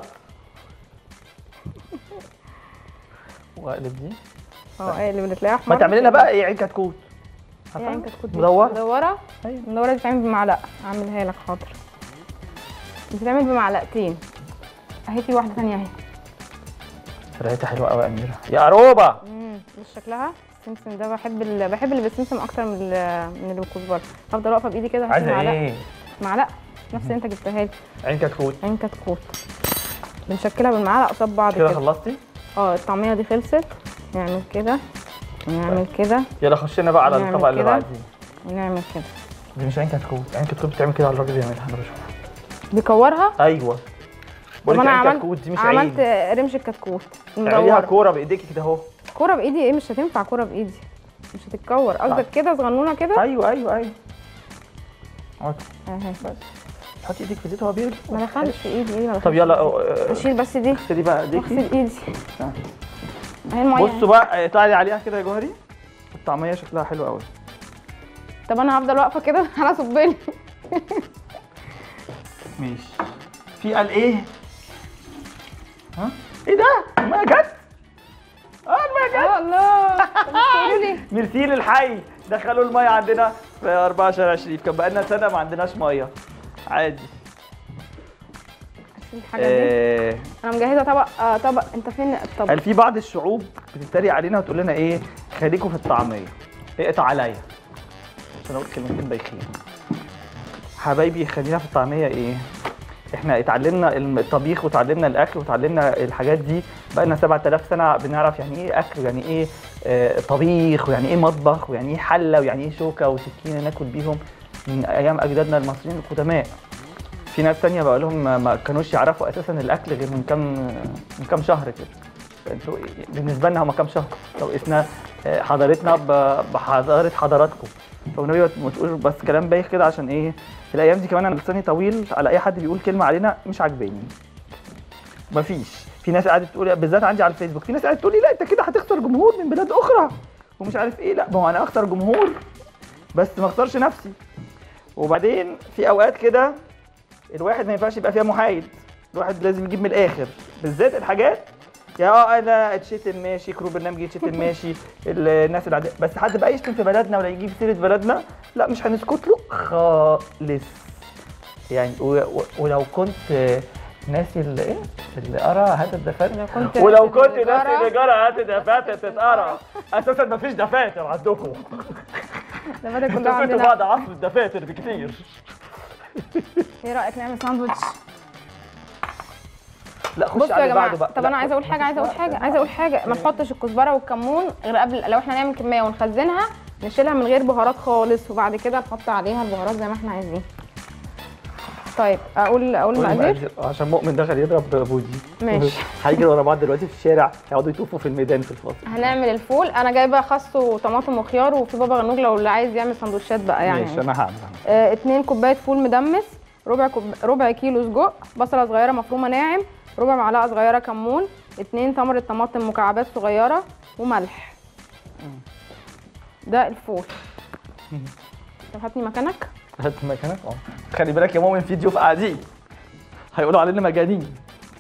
[SPEAKER 1] واقلب دي
[SPEAKER 2] اه ايه اللي بتلاقيها
[SPEAKER 1] ما
[SPEAKER 2] احمر
[SPEAKER 1] تعملي لنا بقى ايه عين كتكوت
[SPEAKER 2] يعني انت تكون
[SPEAKER 1] مدورة؟
[SPEAKER 2] مدوره
[SPEAKER 1] أيوة.
[SPEAKER 2] المدوره دي بتتعمل بمعلقه اعملها لك حاضر بتتعمل بمعلقتين اهي في واحده ثانيه اهي
[SPEAKER 1] ريحتها حلوه قوي يا اميره يا قروبه
[SPEAKER 2] امم بص شكلها السمسم ده بحب ال... بحب اللي بالسمسم اكتر من ال... من اللي بالكزبره هفضل واقفه بايدي كده هاتي
[SPEAKER 1] عايزه
[SPEAKER 2] معلقه
[SPEAKER 1] ايه
[SPEAKER 2] معلقه نفس اللي انت جبتها لي
[SPEAKER 1] عين كتكوت
[SPEAKER 2] عين كتكوت بنشكلها بالمعلقه قصاد بعض
[SPEAKER 1] كده
[SPEAKER 2] كده
[SPEAKER 1] خلصتي
[SPEAKER 2] اه الطعميه دي خلصت نعمل كده ونعمل كده
[SPEAKER 1] يلا خشينا بقى على
[SPEAKER 2] نعمل
[SPEAKER 1] الطبق اللي
[SPEAKER 2] كده.
[SPEAKER 1] بعديه
[SPEAKER 2] ونعمل كده
[SPEAKER 1] دي مش عين كتكوت عين كتكوت بتعمل كده على الراجل بيعملها انا بشوفها
[SPEAKER 2] بكورها
[SPEAKER 1] ايوه
[SPEAKER 2] طب
[SPEAKER 1] بقول لك
[SPEAKER 2] انا
[SPEAKER 1] عين
[SPEAKER 2] عملت
[SPEAKER 1] كتكوت دي مش
[SPEAKER 2] عملت
[SPEAKER 1] عين
[SPEAKER 2] رمش الكتكوت
[SPEAKER 1] اعمليها
[SPEAKER 2] مدوره
[SPEAKER 1] كوره بايديكي كده اهو
[SPEAKER 2] كوره بايدي ايه مش هتنفع كوره بايدي مش هتتكور قصدك كده صغنونه كده
[SPEAKER 1] ايوه ايوه ايوه اهو
[SPEAKER 2] اهي
[SPEAKER 1] حطي ايدك في زيت وهو بيغلي
[SPEAKER 2] ما دخلش في ايدي ايه ما
[SPEAKER 1] طب
[SPEAKER 2] دخلش
[SPEAKER 1] يلا
[SPEAKER 2] في إيدي.
[SPEAKER 1] آه،
[SPEAKER 2] اشيل بس دي
[SPEAKER 1] اغسلي بقى ايديكي
[SPEAKER 2] واغسل ايدي
[SPEAKER 1] آه.
[SPEAKER 2] اهي الميه
[SPEAKER 1] بصوا بقى اقطعي عليها كده يا جوهري الطعميه شكلها حلو قوي
[SPEAKER 2] طب انا هفضل واقفه كده انا صبلي
[SPEAKER 1] ماشي في قال ايه ها ايه ده الميه جت اه الميه جت
[SPEAKER 2] يا الله طب مش تقولوا لي
[SPEAKER 1] ميرسي للحي دخلوا الميه عندنا في 4 شارع شريف كان بقالنا سنه ما عندناش ميه عادي
[SPEAKER 2] أشيل الحاجه دي
[SPEAKER 1] آه
[SPEAKER 2] انا مجهزه طبق آه طبق انت فين الطبق
[SPEAKER 1] قال في بعض الشعوب بتتريق علينا وتقول لنا ايه خليكوا في الطعميه اقطع عليا عشان اقول كلمتين بايخين حبايبي خلينا في الطعميه ايه احنا اتعلمنا الطبيخ وتعلمنا الاكل وتعلمنا الحاجات دي بقالنا 7000 سنه بنعرف يعني ايه اكل ويعني ايه آه، طبيخ ويعني ايه مطبخ ويعني ايه حله ويعني ايه شوكه وسكينه ناكل بيهم من ايام اجدادنا المصريين القدماء في ناس تانية بقول لهم ما- ما كانوش يعرفوا اساسا الاكل غير من كام من كام شهر كده انتوا بالنسبه لنا هم كام شهر لو قسنا آه، حضارتنا ب- بحضاره حضاراتكم فالنبي ما تقولش بس كلام بايخ كده عشان ايه الايام دي كمان انا لساني طويل على اي حد بيقول كلمه علينا مش عاجباني مفيش في ناس قاعده تقول بالذات عندي على الفيسبوك في ناس قاعده تقول لي لا انت كده هتخسر جمهور من بلاد اخرى ومش عارف ايه لا ما هو انا اخسر جمهور بس ما اخسرش نفسي وبعدين في اوقات كده الواحد ما ينفعش يبقى فيها محايد الواحد لازم يجيب من الاخر بالذات الحاجات يا اه انا اتشتم ماشي كرو برنامج يتشتم ماشي الناس العاديه بس حد بقى يشتم في بلدنا ولا يجيب سيره بلدنا لا مش هنسكت له خالص يعني و و ولو كنت آه، ناسي اللي ايه اللي ارى هات الدفاتر
[SPEAKER 2] كنت
[SPEAKER 1] ولو
[SPEAKER 2] ناسي
[SPEAKER 1] كنت
[SPEAKER 2] اللي
[SPEAKER 1] ناسي
[SPEAKER 2] جرى.
[SPEAKER 1] اللي جرى هات الدفاتر تتقرا اساسا مفيش دفاتر عندكم
[SPEAKER 2] ده بدأ
[SPEAKER 1] انتوا
[SPEAKER 2] كلها
[SPEAKER 1] كنتوا
[SPEAKER 2] عندنا
[SPEAKER 1] بعد عصر الدفاتر بكتير
[SPEAKER 2] ايه رايك نعمل ساندوتش
[SPEAKER 1] لا خش
[SPEAKER 2] بصوا
[SPEAKER 1] على
[SPEAKER 2] يا
[SPEAKER 1] اللي
[SPEAKER 2] جماعه
[SPEAKER 1] بعده بقى
[SPEAKER 2] طب
[SPEAKER 1] لا،
[SPEAKER 2] انا عايزه اقول حاجه عايزه اقول حاجه عايزه اقول حاجه ما نحطش الكزبره والكمون غير قبل لو احنا نعمل كميه ونخزنها نشيلها من غير بهارات خالص وبعد كده نحط عليها البهارات زي ما احنا عايزين طيب اقول اقول
[SPEAKER 1] قول
[SPEAKER 2] المقادير
[SPEAKER 1] المقادير. عشان مؤمن دخل يضرب بودي
[SPEAKER 2] ماشي.
[SPEAKER 1] هيجروا ورا بعض دلوقتي في الشارع هيقعدوا يطوفوا في الميدان في الفاصل
[SPEAKER 2] هنعمل الفول انا جايبه خس وطماطم وخيار وفي بابا غنوج لو اللي عايز يعمل سندوتشات بقى يعني
[SPEAKER 1] ماشي انا هعمل
[SPEAKER 2] آه، اتنين كوبايه فول مدمس ربع كوب... ربع كيلو سجق بصله صغيره مفرومه ناعم ربع معلقه صغيره كمون اتنين تمر طماطم مكعبات صغيره وملح ده الفول طب هاتني مكانك
[SPEAKER 1] هات مكانك اه خلي بالك يا مؤمن في ضيوف قاعدين هيقولوا علينا مجانين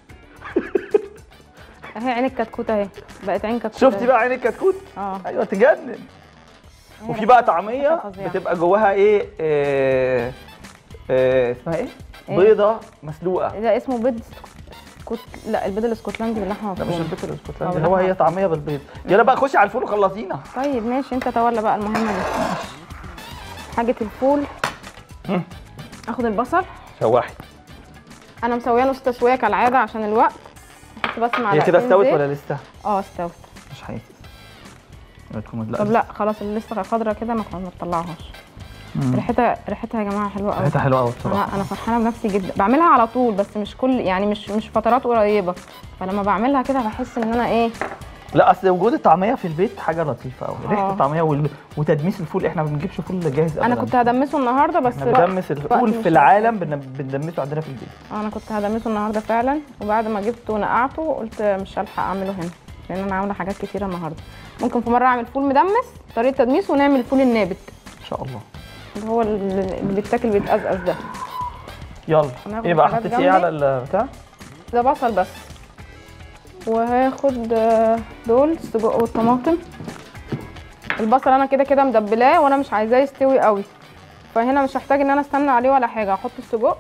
[SPEAKER 2] اهي عين الكتكوت اهي بقت عين كتكوت
[SPEAKER 1] شفتي
[SPEAKER 2] أهي.
[SPEAKER 1] بقى عين الكتكوت
[SPEAKER 2] اه
[SPEAKER 1] ايوه تجنن
[SPEAKER 2] هي
[SPEAKER 1] وفي بقى
[SPEAKER 2] ريحتها
[SPEAKER 1] طعميه
[SPEAKER 2] فظيعة.
[SPEAKER 1] بتبقى جواها ايه آه، آه، اسمها ايه
[SPEAKER 2] إيه؟
[SPEAKER 1] بيضه مسلوقه
[SPEAKER 2] ده اسمه بيض سكوت لا البيض الاسكتلندي باللحمه
[SPEAKER 1] ده مش
[SPEAKER 2] المفرومه
[SPEAKER 1] البيض الاسكتلندي
[SPEAKER 2] أو
[SPEAKER 1] اللي هو
[SPEAKER 2] لحمة.
[SPEAKER 1] هي طعميه بالبيض يلا بقى خشي على الفول وخلصينا
[SPEAKER 2] طيب ماشي انت تولى بقى المهمه دي حاجه الفول
[SPEAKER 1] مم.
[SPEAKER 2] اخد البصل
[SPEAKER 1] شوحي
[SPEAKER 2] انا مسويه نص تسويه كالعاده عشان الوقت احط بس
[SPEAKER 1] هي
[SPEAKER 2] معلقتين
[SPEAKER 1] كده استوت
[SPEAKER 2] زيت.
[SPEAKER 1] ولا لسه
[SPEAKER 2] اه استوت
[SPEAKER 1] مش حاسس تكون
[SPEAKER 2] طب لا خلاص اللي لسه خضرا كده ما ما تطلعهاش
[SPEAKER 1] مم.
[SPEAKER 2] ريحتها ريحتها يا جماعه حلوه قوي
[SPEAKER 1] ريحتها حلوه قوي بصراحه
[SPEAKER 2] انا انا فرحانه بنفسي جدا بعملها على طول بس مش كل يعني مش مش فترات قريبه فلما بعملها كده بحس ان انا ايه
[SPEAKER 1] لا اصل وجود الطعميه في البيت حاجه لطيفه قوي ريحه
[SPEAKER 2] آه.
[SPEAKER 1] الطعميه وال... وتدميس الفول احنا ما بنجيبش فول جاهز
[SPEAKER 2] انا
[SPEAKER 1] أبداً.
[SPEAKER 2] كنت هدمسه النهارده بس
[SPEAKER 1] احنا
[SPEAKER 2] الوقت-
[SPEAKER 1] بندمس
[SPEAKER 2] الوقت
[SPEAKER 1] الفول
[SPEAKER 2] مش
[SPEAKER 1] في العالم بن- بندمسه عندنا في البيت
[SPEAKER 2] انا كنت هدمسه النهارده فعلا وبعد ما جبته ونقعته قلت مش هلحق اعمله هنا لان انا عامله حاجات كتيره النهارده ممكن في مره اعمل فول مدمس طريقه تدميس ونعمل فول النابت
[SPEAKER 1] ان شاء الله
[SPEAKER 2] اللي هو اللي اللي بيتاكل بيتقزقز ده
[SPEAKER 1] يلا
[SPEAKER 2] هناخد
[SPEAKER 1] ايه بقى
[SPEAKER 2] الحاجات
[SPEAKER 1] حطيتي ايه
[SPEAKER 2] جنبي.
[SPEAKER 1] على البتاع
[SPEAKER 2] ده بصل بس وهاخد آه، دول السجق والطماطم البصل انا كده كده مدبلاه وانا مش عايزاه يستوي قوي فهنا مش هحتاج ان انا استنى عليه ولا حاجه هحط السجق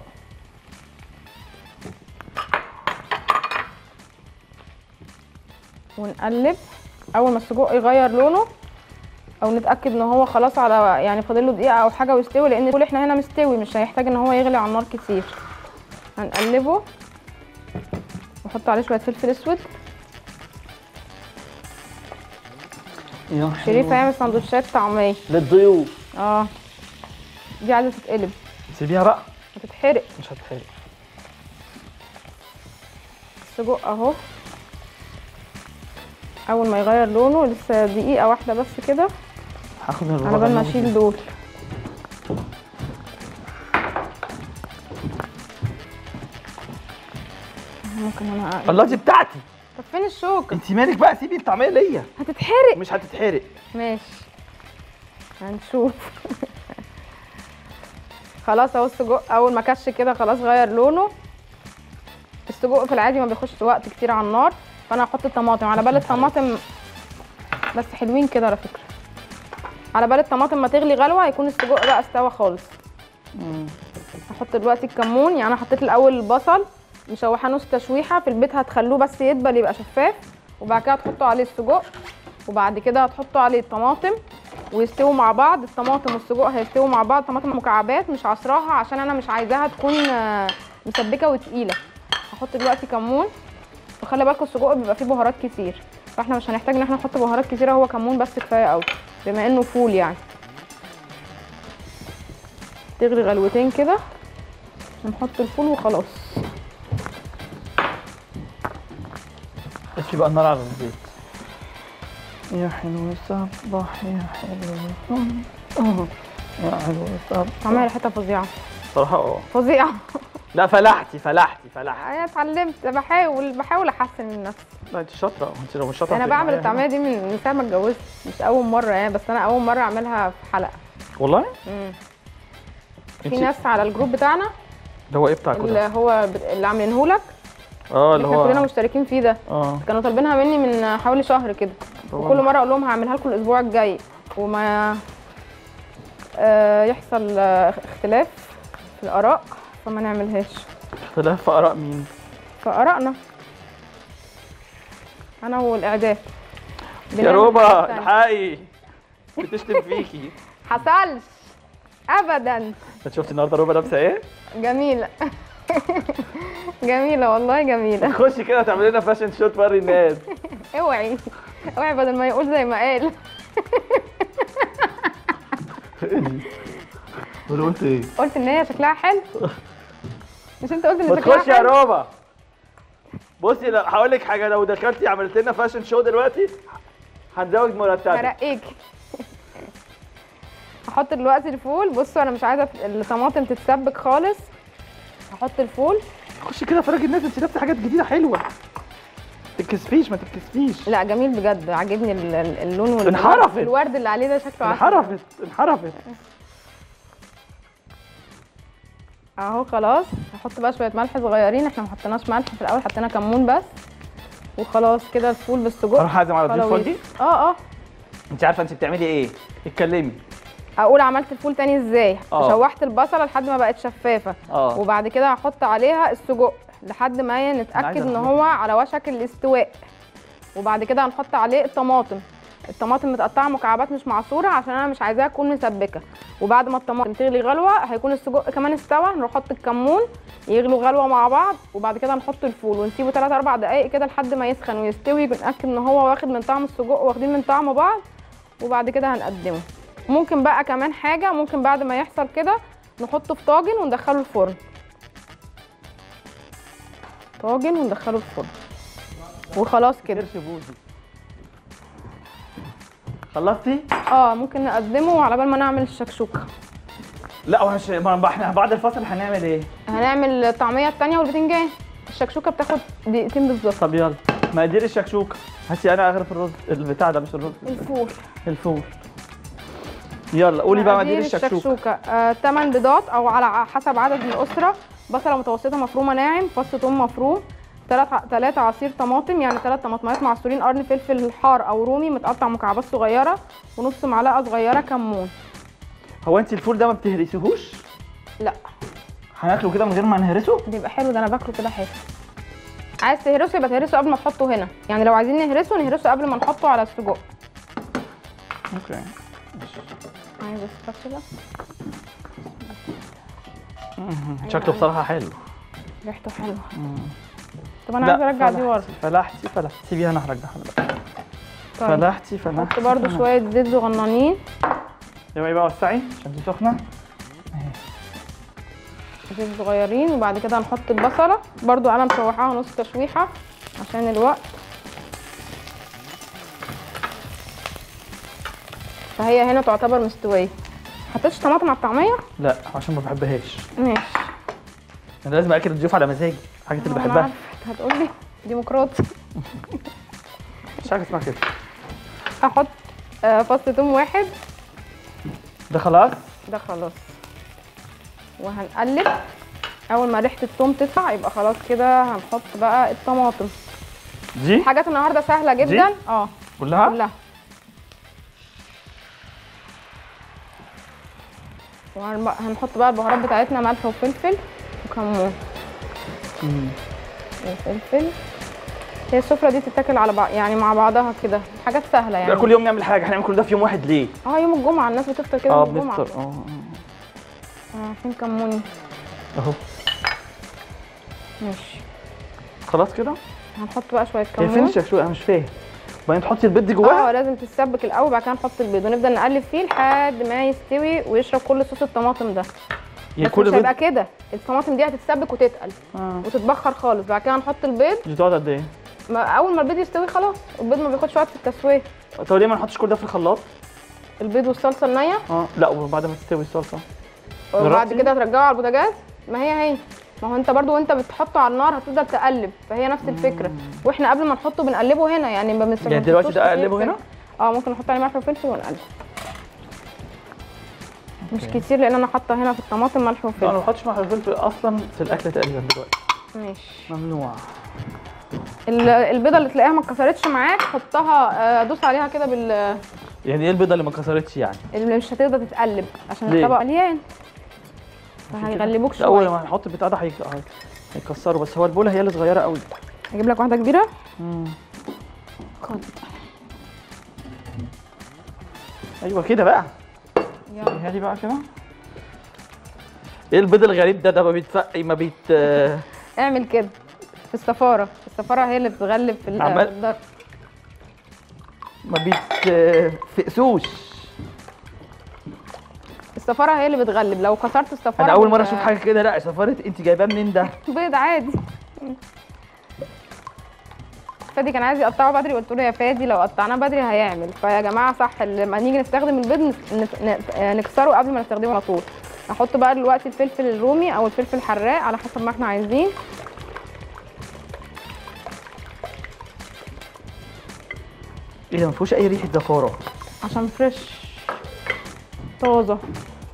[SPEAKER 2] ونقلب اول ما السجق يغير لونه او نتاكد ان هو خلاص على يعني فاضل له دقيقه او حاجه ويستوي لان الفول احنا هنا مستوي مش هيحتاج ان هو يغلي على النار كتير هنقلبه نحط عليه شويه فلفل اسود شريف هيعمل سندوتشات طعميه
[SPEAKER 1] للضيوف
[SPEAKER 2] اه دي عايزه تتقلب
[SPEAKER 1] سيبيها بقى
[SPEAKER 2] هتتحرق
[SPEAKER 1] مش هتحرق
[SPEAKER 2] السجق اهو اول ما يغير لونه لسه دقيقه واحده بس كده
[SPEAKER 1] هاخد
[SPEAKER 2] على بال ما اشيل دول ممكن انا أقلب.
[SPEAKER 1] الله دي بتاعتي
[SPEAKER 2] طب فين الشوكه
[SPEAKER 1] انت مالك بقى سيبي الطعميه ليا
[SPEAKER 2] هتتحرق
[SPEAKER 1] مش هتتحرق
[SPEAKER 2] ماشي هنشوف خلاص اهو السجق اول ما كش كده خلاص غير لونه السجق في العادي ما بياخدش وقت كتير على النار فانا هحط الطماطم على بال الطماطم بس حلوين كده على فكره على بال الطماطم ما تغلي غلوه هيكون السجق بقى استوى خالص هحط دلوقتي الكمون يعني انا حطيت الاول البصل مشوحاه نص تشويحه في البيت هتخلوه بس يدبل يبقى شفاف وبعد كده هتحطوا عليه السجق وبعد كده هتحطوا عليه الطماطم ويستووا مع بعض الطماطم والسجق هيستووا مع بعض طماطم مكعبات مش عصراها عشان انا مش عايزاها تكون آه، مسبكه وتقيله هحط دلوقتي كمون وخلي بالكم السجق بيبقى فيه بهارات كتير فاحنا مش هنحتاج ان احنا نحط بهارات كتيره هو كمون بس كفايه قوي بما انه فول يعني تغلي غلوتين كده ونحط الفول وخلاص
[SPEAKER 1] اطفي بقى النار على الزيت يا حلو صبح يا حلو آه. يا حلو صبح
[SPEAKER 2] طعمها ريحتها فظيعه
[SPEAKER 1] صراحة اه
[SPEAKER 2] فظيعه
[SPEAKER 1] لا فلحتي فلحتي فلحتي
[SPEAKER 2] انا اتعلمت بحاول بحاول احسن من نفسي
[SPEAKER 1] لا انت شاطرة انت لو مش شاطرة
[SPEAKER 2] انا
[SPEAKER 1] هتبقي
[SPEAKER 2] بعمل
[SPEAKER 1] معايا
[SPEAKER 2] الطعميه دي من من ساعه ما اتجوزت مش اول مره يعني بس انا اول مره اعملها في حلقه
[SPEAKER 1] هنا. والله؟
[SPEAKER 2] مم.
[SPEAKER 1] انت
[SPEAKER 2] في ناس على الجروب بتاعنا
[SPEAKER 1] اللي هو ايه بتاعك
[SPEAKER 2] اللي
[SPEAKER 1] ده؟
[SPEAKER 2] هو بت- اللي عاملينه لك
[SPEAKER 1] اه اللي
[SPEAKER 2] احنا كلنا
[SPEAKER 1] هو
[SPEAKER 2] مشتركين فيه ده
[SPEAKER 1] اه
[SPEAKER 2] كانوا طالبينها مني من حوالي شهر كده وكل مره اقول لهم هعملها لكم الاسبوع الجاي وما آه يحصل آه، اختلاف في الاراء فما نعملهاش
[SPEAKER 1] اختلاف في اراء مين؟
[SPEAKER 2] فارائنا انا والاعداد
[SPEAKER 1] يا
[SPEAKER 2] بنعمل
[SPEAKER 1] روبا
[SPEAKER 2] حاجات تانية.
[SPEAKER 1] الحقي بتشتم فيكي
[SPEAKER 2] حصلش ابدا
[SPEAKER 1] انت شفتي النهارده روبا لابسه ايه؟
[SPEAKER 2] جميله جميله والله جميله
[SPEAKER 1] تخشي كده تعملي لنا فاشن شوت وري الناس
[SPEAKER 2] اوعي اوعي بدل ما يقول زي ما قال
[SPEAKER 1] وانا قلت ايه؟
[SPEAKER 2] قلت ان هي شكلها حلو مش انت قلت
[SPEAKER 1] ما
[SPEAKER 2] ان شكلها
[SPEAKER 1] تخشي يا
[SPEAKER 2] حلو
[SPEAKER 1] روبا بصي لا هقول لك حاجه لو دخلتي عملت لنا فاشن شو دلوقتي هنزود مرتبك
[SPEAKER 2] هرقيك هحط دلوقتي الفول بصوا انا مش عايزه الطماطم تتسبك خالص هحط الفول
[SPEAKER 1] خشي كده فرج الناس انت لابسه حاجات جديده حلوه تتكسفيش ما تتكسفيش
[SPEAKER 2] لا جميل بجد عاجبني ال- ال- اللون وال-
[SPEAKER 1] انحرفت.
[SPEAKER 2] الورد اللي عليه ده شكله عسل
[SPEAKER 1] انحرفت انحرفت
[SPEAKER 2] اهو خلاص هحط بقى شويه ملح صغيرين احنا ما حطيناش ملح في الاول حطينا كمون بس وخلاص كده الفول بالسجق
[SPEAKER 1] اروح اعزم على ضيوف
[SPEAKER 2] خلاويص.
[SPEAKER 1] والدي
[SPEAKER 2] اه اه
[SPEAKER 1] انت عارفه انت بتعملي ايه اتكلمي
[SPEAKER 2] اقول عملت الفول تاني ازاي
[SPEAKER 1] آه.
[SPEAKER 2] شوحت البصله لحد ما بقت شفافه
[SPEAKER 1] اه
[SPEAKER 2] وبعد كده هحط عليها السجق لحد ما
[SPEAKER 1] عايزة
[SPEAKER 2] نتاكد ان
[SPEAKER 1] أعرف.
[SPEAKER 2] هو على وشك الاستواء وبعد كده هنحط عليه الطماطم الطماطم متقطعه مكعبات مش معصوره عشان انا مش عايزاها تكون مسبكه وبعد ما الطماطم تغلي غلوه هيكون السجق كمان استوى نروح نحط الكمون يغلوا غلوه مع بعض وبعد كده نحط الفول ونسيبه 3 4 دقائق كده لحد ما يسخن ويستوي نتاكد ان هو واخد من طعم السجق واخدين من طعم بعض وبعد كده هنقدمه ممكن بقى كمان حاجه ممكن بعد ما يحصل كده نحطه في طاجن وندخله الفرن طاجن وندخله الفرن وخلاص كده
[SPEAKER 1] كرش بوزي خلصتي؟
[SPEAKER 2] اه ممكن نقدمه على بال ما نعمل الشكشوكه
[SPEAKER 1] لا هو مش ما احنا بعد الفصل هنعمل ايه؟
[SPEAKER 2] هنعمل الطعميه التانية والبتنجان الشكشوكه بتاخد دقيقتين بالظبط
[SPEAKER 1] طب يلا مقادير الشكشوكه هاتي انا اغرف الرز البتاع ده مش الرز
[SPEAKER 2] الفول
[SPEAKER 1] الفول يلا قولي بقى مقادير الشكشوكه
[SPEAKER 2] الشكشوكه آه 8 بيضات او على حسب عدد الاسره بصله متوسطه مفرومه ناعم فص ثوم مفروم ثلاث ثلاثة عصير طماطم يعني ثلاث طماطمات معصورين قرن فلفل حار او رومي متقطع مكعبات صغيره ونص معلقه صغيره كمون
[SPEAKER 1] هو انت الفول ده ما بتهرسيهوش؟
[SPEAKER 2] لا
[SPEAKER 1] هناكله كده من غير ما نهرسه؟
[SPEAKER 2] بيبقى حلو ده انا باكله كده حلو عايز تهرسه يبقى تهرسه قبل ما تحطه هنا يعني لو عايزين نهرسه نهرسه قبل ما نحطه على السجق
[SPEAKER 1] اوكي
[SPEAKER 2] عايز السباتشولا
[SPEAKER 1] شكله بصراحه حلو
[SPEAKER 2] ريحته حلوه طب انا عايزه ارجع دي ورا
[SPEAKER 1] فلحتي فلحتي سيبيها انا هرجعها بقى
[SPEAKER 2] طيب
[SPEAKER 1] فلحتي فلحتي
[SPEAKER 2] حط برده
[SPEAKER 1] فلحتي.
[SPEAKER 2] شويه زيت صغننين
[SPEAKER 1] اوعي بقى وسعي عشان دي سخنه
[SPEAKER 2] زيت صغيرين وبعد كده هنحط البصله برضو انا مشوحاها نص تشويحه عشان الوقت فهي هنا تعتبر مستويه حطيتش طماطم على الطعميه
[SPEAKER 1] لا عشان ما بحبهاش
[SPEAKER 2] ماشي
[SPEAKER 1] انا لازم اكل الضيوف على مزاجي الحاجات اللي
[SPEAKER 2] أنا
[SPEAKER 1] بحبها
[SPEAKER 2] عارفة، أنت هتقولي ديمقراطي
[SPEAKER 1] مش حاجه اسمها كده
[SPEAKER 2] احط آه، فص ثوم واحد
[SPEAKER 1] ده خلاص
[SPEAKER 2] ده خلاص وهنقلب اول ما ريحه الثوم تطلع يبقى خلاص كده هنحط بقى الطماطم
[SPEAKER 1] دي
[SPEAKER 2] حاجات النهارده سهله جدا اه
[SPEAKER 1] كلها
[SPEAKER 2] كلها وهنحط بقى البهارات بتاعتنا ملح وفلفل وكمون
[SPEAKER 1] مم.
[SPEAKER 2] وفلفل هي السفرة دي تتاكل على بعض يعني مع بعضها كده حاجات سهلة
[SPEAKER 1] لا
[SPEAKER 2] يعني
[SPEAKER 1] كل يوم نعمل حاجه هنعمل كل ده في يوم واحد ليه
[SPEAKER 2] اه يوم الجمعة الناس بتفطر كده
[SPEAKER 1] اه
[SPEAKER 2] يوم الجمعة
[SPEAKER 1] بنفطر اه
[SPEAKER 2] اه فين كموني
[SPEAKER 1] آه. اهو
[SPEAKER 2] ماشي
[SPEAKER 1] خلاص كده
[SPEAKER 2] هنحط بقى شوية
[SPEAKER 1] هي فين
[SPEAKER 2] كمون
[SPEAKER 1] الشكشوكه انا مش فاهم وبعدين تحطي البيض دي
[SPEAKER 2] اه
[SPEAKER 1] جواها
[SPEAKER 2] لازم تتسبك الاول بعد كده نحط البيض ونفضل نقلب فيه لحد ما يستوي ويشرب كل صوص الطماطم ده
[SPEAKER 1] يعني
[SPEAKER 2] بس
[SPEAKER 1] كل
[SPEAKER 2] مش
[SPEAKER 1] بيض
[SPEAKER 2] هيبقى كده الطماطم دي هتتسبك وتتقل
[SPEAKER 1] اه
[SPEAKER 2] وتتبخر خالص بعد كده هنحط البيض
[SPEAKER 1] دي تقعد قد ايه
[SPEAKER 2] ما اول ما البيض يستوي خلاص البيض ما بياخدش وقت في التسويه
[SPEAKER 1] طب ليه ما نحطش كل ده في الخلاط؟
[SPEAKER 2] البيض والصلصه النيه
[SPEAKER 1] اه لا وبعد ما تستوي الصلصه
[SPEAKER 2] وبعد
[SPEAKER 1] جربتي؟
[SPEAKER 2] كده ترجعه على البوتاجاز ما هي هي ما هو انت برضو وانت بتحطه على النار هتفضل تقلب فهي نفس الفكره واحنا قبل ما نحطه بنقلبه هنا يعني ما بنستخدمش
[SPEAKER 1] يعني دلوقتي ده اقلبه هنا؟
[SPEAKER 2] اه ممكن نحط عليه ملح وفلفل ونقلب مش كتير لان انا حاطه هنا في الطماطم ملح
[SPEAKER 1] لا انا ما
[SPEAKER 2] وفلفل
[SPEAKER 1] بحطش ملح وفلفل اصلا في الاكل تقريبا دلوقتي
[SPEAKER 2] ماشي
[SPEAKER 1] ممنوع
[SPEAKER 2] ال- البيضه اللي تلاقيها ما اتكسرتش معاك حطها آه، دوس عليها كده بال
[SPEAKER 1] يعني ايه البيضه اللي ما كسرتش يعني؟
[SPEAKER 2] اللي مش هتقدر تتقلب عشان
[SPEAKER 1] ليه؟
[SPEAKER 2] الطبق مليان فهيغلبوك
[SPEAKER 1] لا، اول
[SPEAKER 2] شويه
[SPEAKER 1] ما نحط البتاع ده هيك- هي- هيكسروا بس هو البوله هي اللي صغيره قوي
[SPEAKER 2] اجيب لك واحده كبيره خد
[SPEAKER 1] ايوه كده بقى
[SPEAKER 2] يلا
[SPEAKER 1] هادي بقى كده ايه البيض الغريب ده ده ما بيتفقي ما بيت آه،
[SPEAKER 2] اعمل كده في الصفاره الصفاره هي اللي بتغلب في ال-
[SPEAKER 1] عمال-
[SPEAKER 2] في الضرب
[SPEAKER 1] ما بيتفقسوش
[SPEAKER 2] الصفاره هي اللي بتغلب لو كسرت الصفاره
[SPEAKER 1] انا اول مره
[SPEAKER 2] بال-
[SPEAKER 1] اشوف حاجه كده لا سفاره انت جايباه منين ده
[SPEAKER 2] بيض عادي فادي كان عايز يقطعه بدري قلت له يا فادي لو قطعناه بدري هيعمل فيا جماعه صح لما نيجي نستخدم البيض نس- نف- ن- آه، نكسره قبل ما نستخدمه على طول احط بقى دلوقتي الفلفل الرومي او الفلفل الحراق على حسب ما احنا عايزين
[SPEAKER 1] ايه ده ما فيهوش اي ريحه زفاره
[SPEAKER 2] عشان فريش طازه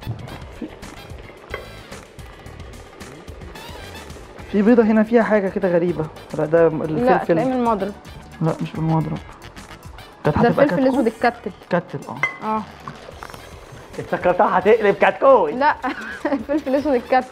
[SPEAKER 1] في بيضه هنا فيها حاجه كده غريبه لا ده
[SPEAKER 2] لا
[SPEAKER 1] الفلفل
[SPEAKER 2] تلاقيه من المضرب
[SPEAKER 1] لا مش بالمضرب كانت
[SPEAKER 2] ده
[SPEAKER 1] هتبقى
[SPEAKER 2] الفلفل
[SPEAKER 1] كتكوت
[SPEAKER 2] الاسود الكتل
[SPEAKER 1] كتل اه
[SPEAKER 2] اه
[SPEAKER 1] افتكرتها هتقلب كتكوت
[SPEAKER 2] لا الفلفل الاسود الكتل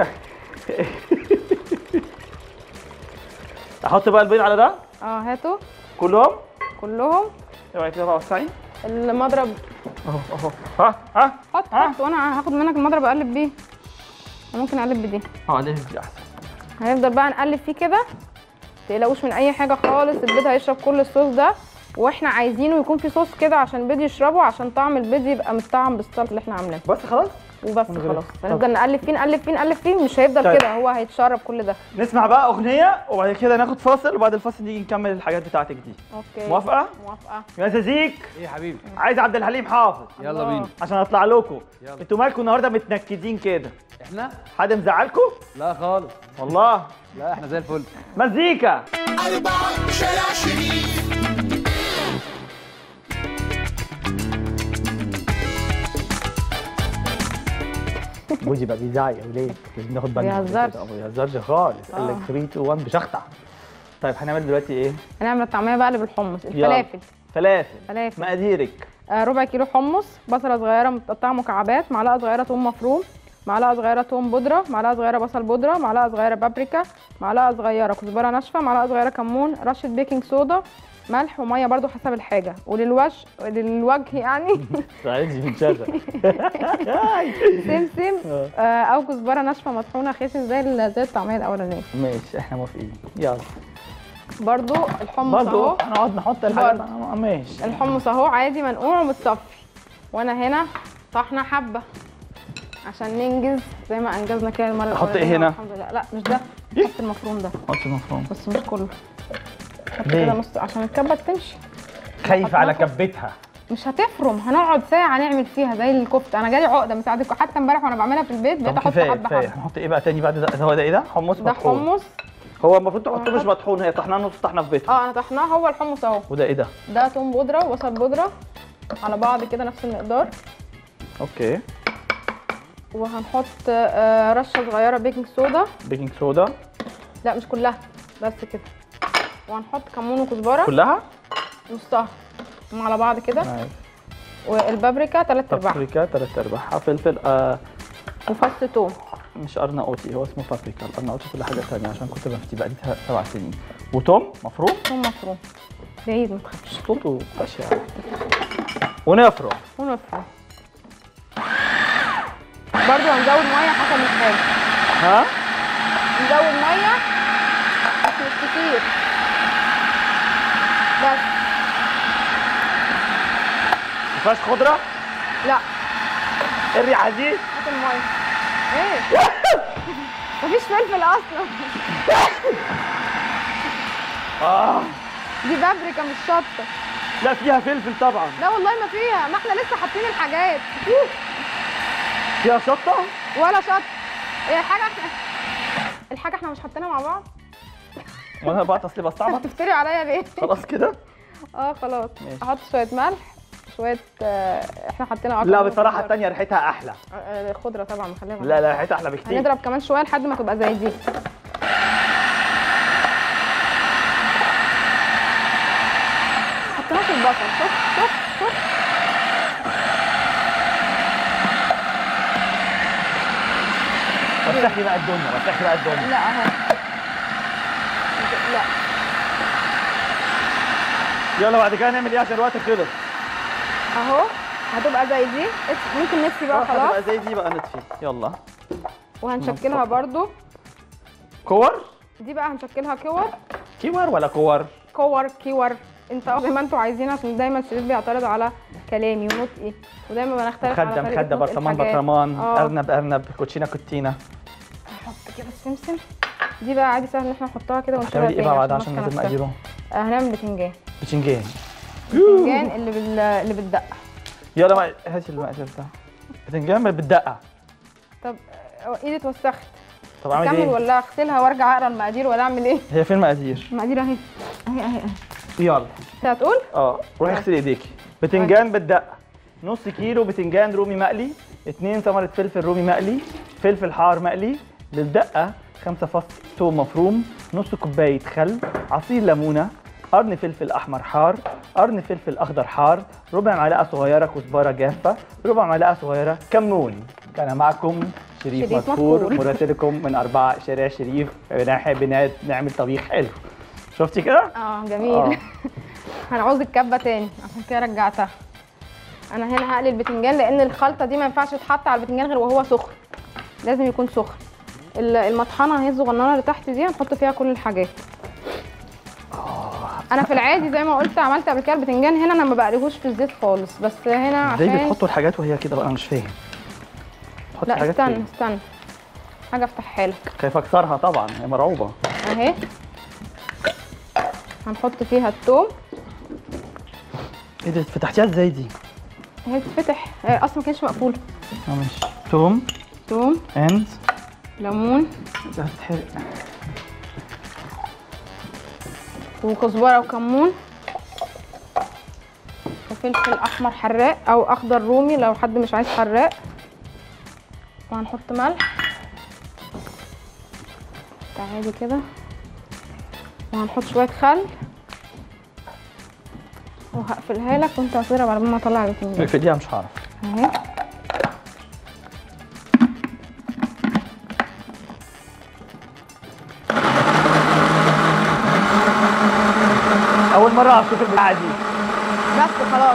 [SPEAKER 1] احط بقى البيض على ده
[SPEAKER 2] اه هاتوا
[SPEAKER 1] كلهم
[SPEAKER 2] كلهم
[SPEAKER 1] اوعي كده بقى وسعي
[SPEAKER 2] المضرب
[SPEAKER 1] اهو اهو ها ها
[SPEAKER 2] حط
[SPEAKER 1] ها؟
[SPEAKER 2] حط وانا هاخد منك المضرب اقلب بيه ممكن اقلب بدي
[SPEAKER 1] اه ليه دي احسن
[SPEAKER 2] هنفضل بقى نقلب فيه كده متقلقوش من اي حاجه خالص البيض هيشرب كل الصوص ده واحنا عايزينه يكون في صوص كده عشان البيض يشربه عشان طعم البيض يبقى متطعم بالصلصه اللي احنا عاملينها
[SPEAKER 1] بس خلاص
[SPEAKER 2] وبس
[SPEAKER 1] من غير-
[SPEAKER 2] خلاص
[SPEAKER 1] طب.
[SPEAKER 2] هنفضل نقلب فيه نقلب فيه نقلب فيه مش هيفضل
[SPEAKER 1] طيب.
[SPEAKER 2] كده هو هيتشرب كل ده
[SPEAKER 1] نسمع بقى اغنيه وبعد كده ناخد فاصل وبعد الفاصل نيجي نكمل الحاجات بتاعتك دي
[SPEAKER 2] اوكي
[SPEAKER 1] موافقه
[SPEAKER 2] موافقه
[SPEAKER 1] يا زازيك
[SPEAKER 5] ايه يا حبيبي
[SPEAKER 1] عايز عبد الحليم حافظ
[SPEAKER 5] يلا
[SPEAKER 2] الله.
[SPEAKER 5] بينا
[SPEAKER 1] عشان اطلع لكم
[SPEAKER 5] يلا.
[SPEAKER 1] انتوا مالكم النهارده متنكدين كده
[SPEAKER 5] احنا
[SPEAKER 1] حد مزعلكم
[SPEAKER 5] لا خالص
[SPEAKER 1] والله
[SPEAKER 5] لا احنا زي الفل
[SPEAKER 1] مزيكا
[SPEAKER 6] أربعة شارع شريف
[SPEAKER 1] بوجي بقى بيزعق يا وليه لازم ناخد بالنا
[SPEAKER 2] بيهزرش.
[SPEAKER 1] ما بيهزرش خالص قال لك 3 2 1 بشخطع طيب هنعمل دلوقتي ايه؟
[SPEAKER 2] هنعمل الطعميه بقى اللي بالحمص
[SPEAKER 1] يلا.
[SPEAKER 2] الفلافل
[SPEAKER 1] فلافل
[SPEAKER 2] فلافل
[SPEAKER 1] مقاديرك
[SPEAKER 2] آه، ربع كيلو حمص بصله صغيره متقطعه مكعبات معلقه صغيره ثوم مفروم معلقه صغيره ثوم بودره معلقه صغيره بصل بودره معلقه صغيره بابريكا معلقه صغيره كزبره ناشفه معلقه صغيره كمون رشه بيكنج صودا ملح وميه برضو حسب الحاجه وللوش للوجه يعني
[SPEAKER 1] تعالي من شاشه
[SPEAKER 2] سمسم آه، او كزبره ناشفه مطحونه خشن زي ال- زي الطعميه الاولانيه
[SPEAKER 1] ماشي احنا موافقين يلا
[SPEAKER 2] برضو الحمص
[SPEAKER 1] برضه
[SPEAKER 2] اهو
[SPEAKER 1] هنقعد نحط الحاجات
[SPEAKER 2] برضه.
[SPEAKER 1] ماشي
[SPEAKER 2] الحمص اهو عادي منقوع ومتصفي وانا هنا طحنه حبه عشان ننجز زي ما انجزنا كده المره
[SPEAKER 1] أحط إيه
[SPEAKER 2] الأولانية
[SPEAKER 1] هنا؟
[SPEAKER 2] والحمد لله لا مش ده حط المفروم ده
[SPEAKER 1] حط المفروم
[SPEAKER 2] بس مش كله حط
[SPEAKER 1] ليه؟
[SPEAKER 2] كده نص عشان الكبه تمشي
[SPEAKER 1] خايف على
[SPEAKER 2] حطيناها.
[SPEAKER 1] كبتها
[SPEAKER 2] مش هتفرم هنقعد ساعه نعمل فيها زي الكفته انا جالي عقده من ساعتكم حتى امبارح وانا بعملها في البيت بقيت
[SPEAKER 1] طب
[SPEAKER 2] احط
[SPEAKER 1] كفايه
[SPEAKER 2] حبه
[SPEAKER 1] كفايه
[SPEAKER 2] حبه
[SPEAKER 1] هنحط ايه بقى تاني بعد ده ده هو ده ايه ده حمص
[SPEAKER 2] ده
[SPEAKER 1] مطحون
[SPEAKER 2] حمص
[SPEAKER 1] هو المفروض تحطه مش
[SPEAKER 2] وهنحط-
[SPEAKER 1] مطحون هي طحناه نص طحنه في بيتها
[SPEAKER 2] اه انا طحناه هو الحمص اهو
[SPEAKER 1] وده ايه ده
[SPEAKER 2] ده توم بودره وبصل بودره على بعض كده نفس المقدار
[SPEAKER 1] اوكي
[SPEAKER 2] وهنحط آه، رشه صغيره بيكنج صودا
[SPEAKER 1] بيكنج صودا
[SPEAKER 2] لا مش كلها بس كده وهنحط كمون وكزبره
[SPEAKER 1] كلها
[SPEAKER 2] نصها هم على بعض كده
[SPEAKER 1] عارف.
[SPEAKER 2] والبابريكا تلات ارباع
[SPEAKER 1] بابريكا تلات ارباعها فلفل آه
[SPEAKER 2] وفص توم
[SPEAKER 1] مش ارناؤوطي هو اسمه بابريكا الارناؤوطي كل حاجه ثانيه عشان كنت بفتي بقى لي سبع سنين وتوم مفروم
[SPEAKER 2] توم مفروم بعيد ما تخافش
[SPEAKER 1] صوته بشع ونفرم
[SPEAKER 2] ونفرم برضو هنزود ميه حسب الحاجه
[SPEAKER 1] ها
[SPEAKER 2] نزود ميه بس مش كتير بس
[SPEAKER 1] ما فيهاش خضره
[SPEAKER 2] لا
[SPEAKER 1] ايه الريحه دي
[SPEAKER 2] هات الميه ايه مفيش فلفل اصلا
[SPEAKER 1] اه
[SPEAKER 2] دي بابريكا مش شطه
[SPEAKER 1] لا فيها فلفل طبعا
[SPEAKER 2] لا والله ما فيها ما احنا لسه حاطين الحاجات أوه.
[SPEAKER 1] فيها شطه
[SPEAKER 2] ولا شط هي الحاجه احنا الحاجه احنا مش حاطينها مع بعض
[SPEAKER 1] وانا بقى اصلي بستعبط
[SPEAKER 2] هتفتري عليا ليه
[SPEAKER 1] خلاص كده
[SPEAKER 2] اه خلاص
[SPEAKER 1] ماشي.
[SPEAKER 2] احط شويه ملح شويه آه، احنا حاطينها أكتر
[SPEAKER 1] لا
[SPEAKER 2] من
[SPEAKER 1] بصراحه
[SPEAKER 2] خضرة.
[SPEAKER 1] الثانيه ريحتها احلى
[SPEAKER 2] آه، آه، خضره طبعا خليها مع
[SPEAKER 1] لا لا ريحتها احلى بكتير
[SPEAKER 2] هنضرب كمان شويه لحد ما تبقى زي دي حطيناها في البصل شوف شوف شوف
[SPEAKER 1] وسخي بقى الدنيا وسخي بقى الدنيا
[SPEAKER 2] لا اهو لا
[SPEAKER 1] يلا بعد كده نعمل ايه عشان الوقت خلص
[SPEAKER 2] اهو هتبقى زي دي اتس- ممكن نطفي بقى خلاص
[SPEAKER 1] هتبقى زي دي بقى نطفي يلا
[SPEAKER 2] وهنشكلها برضو
[SPEAKER 1] كور
[SPEAKER 2] دي بقى هنشكلها كور
[SPEAKER 1] كور ولا كور
[SPEAKER 2] كور كور انت زي ما انتوا عايزين عشان دايما شريف بيعترض على كلامي ونطقي ودايما بنختلف على
[SPEAKER 1] مخده
[SPEAKER 2] طريقة
[SPEAKER 1] مخده
[SPEAKER 2] نطق
[SPEAKER 1] برطمان
[SPEAKER 2] الحاجات.
[SPEAKER 1] برطمان
[SPEAKER 2] اه.
[SPEAKER 1] ارنب ارنب كوتشينه كوتينه
[SPEAKER 2] نحط كده السمسم دي بقى عادي سهل ان احنا نحطها كده ونشيلها
[SPEAKER 1] هتعملي ايه بقى بعد
[SPEAKER 2] عشان
[SPEAKER 1] عشان
[SPEAKER 2] ماسكة
[SPEAKER 1] ننزل
[SPEAKER 2] نفسها.
[SPEAKER 1] مقاديره
[SPEAKER 2] آه، هنعمل بتنجان
[SPEAKER 1] بتنجان
[SPEAKER 2] بتنجان اللي بال... اللي بالدقه
[SPEAKER 1] يلا بقى هاتي المقادير بتاعها بتنجان بالدقه
[SPEAKER 2] طب آه، ايدي اتوسخت
[SPEAKER 1] طب اعمل
[SPEAKER 2] اكمل
[SPEAKER 1] ايه
[SPEAKER 2] ولا اغسلها وارجع اقرا المقادير ولا اعمل ايه
[SPEAKER 1] هي فين المقادير
[SPEAKER 2] المقادير اهي اهي اهي اهي
[SPEAKER 1] يلا
[SPEAKER 2] انت هتقول
[SPEAKER 1] اه روحي اغسلي ايديكي بتنجان بالدقه نص كيلو بتنجان رومي مقلي اتنين ثمرة فلفل رومي مقلي فلفل حار مقلي للدقة خمسة فص توم مفروم نص كوباية خل عصير ليمونة قرن فلفل أحمر حار قرن فلفل أخضر حار ربع معلقة صغيرة كزبرة جافة ربع معلقة صغيرة كمون كان معكم شريف
[SPEAKER 2] شريف
[SPEAKER 1] مذكور
[SPEAKER 2] مذكور.
[SPEAKER 1] مراسلكم من أربعة شارع شريف بنحب نعمل طبيخ حلو شفتي كده؟
[SPEAKER 2] اه جميل
[SPEAKER 1] آه.
[SPEAKER 2] هنعوز الكبه تاني عشان كده رجعتها انا هنا هقلي البتنجان لان الخلطه دي ما ينفعش تتحط على البتنجان غير وهو سخن لازم يكون سخن ال- المطحنه اهي الصغننه اللي تحت دي هنحط فيها كل الحاجات انا في العادي زي ما قلت عملت قبل كده البتنجان هنا انا ما بقليهوش في الزيت خالص بس هنا
[SPEAKER 1] ازاي
[SPEAKER 2] عشان
[SPEAKER 1] بتحطوا الحاجات وهي كده بقى انا مش فاهم بتحطي
[SPEAKER 2] لا
[SPEAKER 1] الحاجات
[SPEAKER 2] استنى
[SPEAKER 1] فين؟
[SPEAKER 2] استنى حاجه افتحها لك
[SPEAKER 1] كيف اكسرها طبعا هي مرعوبه
[SPEAKER 2] اهي هنحط فيها الثوم
[SPEAKER 1] ايه ده فتحتيها ازاي دي؟
[SPEAKER 2] هي بتتفتح هي اصلا ما كانتش مقفوله
[SPEAKER 1] اه ماشي توم
[SPEAKER 2] ثوم
[SPEAKER 1] اند
[SPEAKER 2] ليمون
[SPEAKER 1] ده هتتحرق
[SPEAKER 2] وكزبره وكمون وفلفل احمر حراق او اخضر رومي لو حد مش عايز حراق وهنحط ملح تعالي كده وهنحط شويه خل وهقفلها لك وانت هتضرب على ما اطلع البتنجان
[SPEAKER 1] في دي مش هعرف
[SPEAKER 2] اهي
[SPEAKER 1] اول مره اشوف البتاعه دي
[SPEAKER 2] بس خلاص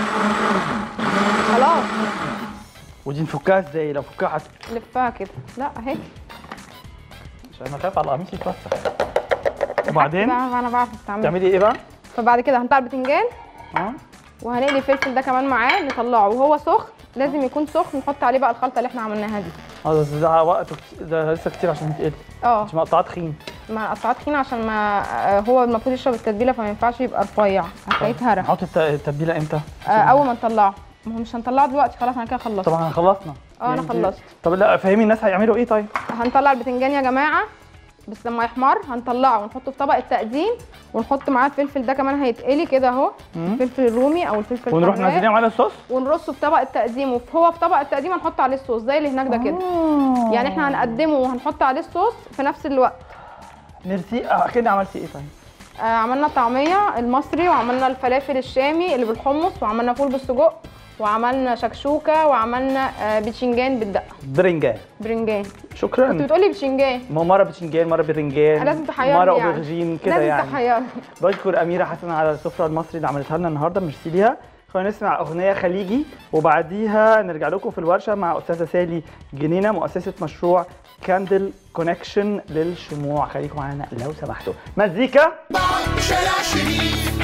[SPEAKER 2] خلاص
[SPEAKER 1] ودي نفكها ازاي لو فكها هت...
[SPEAKER 2] لفها كده لا اهي
[SPEAKER 1] عشان انا خايف على القميص يتوسخ وبعدين
[SPEAKER 2] بقى انا بعرف استعمل
[SPEAKER 1] تعملي ايه بقى؟
[SPEAKER 2] فبعد كده هنقطع البتنجان
[SPEAKER 1] اه
[SPEAKER 2] وهنقلي الفلفل ده كمان معاه نطلعه وهو سخن لازم يكون سخن نحط عليه بقى الخلطه اللي احنا عملناها دي
[SPEAKER 1] اه ده- ده وقت كتير- ده لسه كتير عشان يتقلي
[SPEAKER 2] اه
[SPEAKER 1] مش مقطعات تخين
[SPEAKER 2] مع قطعات تخينه عشان ما آه، هو المفروض يشرب التتبيله فما ينفعش يبقى رفيع هتلاقيه اتهرى
[SPEAKER 1] نحط الت- التتبيله امتى؟
[SPEAKER 2] آه، اول ما نطلعه ما هو مش هنطلعه دلوقتي خلاص انا كده خلصت
[SPEAKER 1] طبعا احنا خلصنا
[SPEAKER 2] اه انا
[SPEAKER 1] يعني
[SPEAKER 2] خلصت
[SPEAKER 1] طب لا فهمي الناس هيعملوا ايه طيب؟
[SPEAKER 2] هنطلع البتنجان يا جماعه بس لما يحمر هنطلعه ونحطه في طبق التقديم ونحط معاه الفلفل ده كمان هيتقلي كده اهو الفلفل الرومي او الفلفل
[SPEAKER 1] ونروح
[SPEAKER 2] الحراق.
[SPEAKER 1] نازلين على الصوص؟
[SPEAKER 2] ونرصه في طبق التقديم وهو في طبق التقديم هنحط عليه الصوص زي اللي هناك ده كده يعني احنا هنقدمه وهنحط عليه الصوص في نفس الوقت
[SPEAKER 1] نرسي اه كده عملتي ايه طيب؟
[SPEAKER 2] آه عملنا الطعميه المصري وعملنا الفلافل الشامي اللي بالحمص وعملنا فول بالسجق وعملنا شكشوكه وعملنا آه بتشنجان بالدقه
[SPEAKER 1] برنجان
[SPEAKER 2] برنجان كنت
[SPEAKER 1] شكرا
[SPEAKER 2] بتقولي بتشنجان
[SPEAKER 1] ما مره بتنجان مره برنجان
[SPEAKER 2] لازم تحيرني
[SPEAKER 1] مره
[SPEAKER 2] يعني.
[SPEAKER 1] اوبرجين كده
[SPEAKER 2] لازم
[SPEAKER 1] يعني
[SPEAKER 2] تحيرني
[SPEAKER 1] بشكر اميره حسن على السفره المصري اللي عملتها لنا النهارده ميرسي ليها خلينا نسمع اغنيه خليجي وبعديها نرجع لكم في الورشه مع استاذه سالي جنينه مؤسسه مشروع كاندل كونكشن للشموع خليكم معانا لو سمحتوا مزيكا
[SPEAKER 6] بعد شارع شريف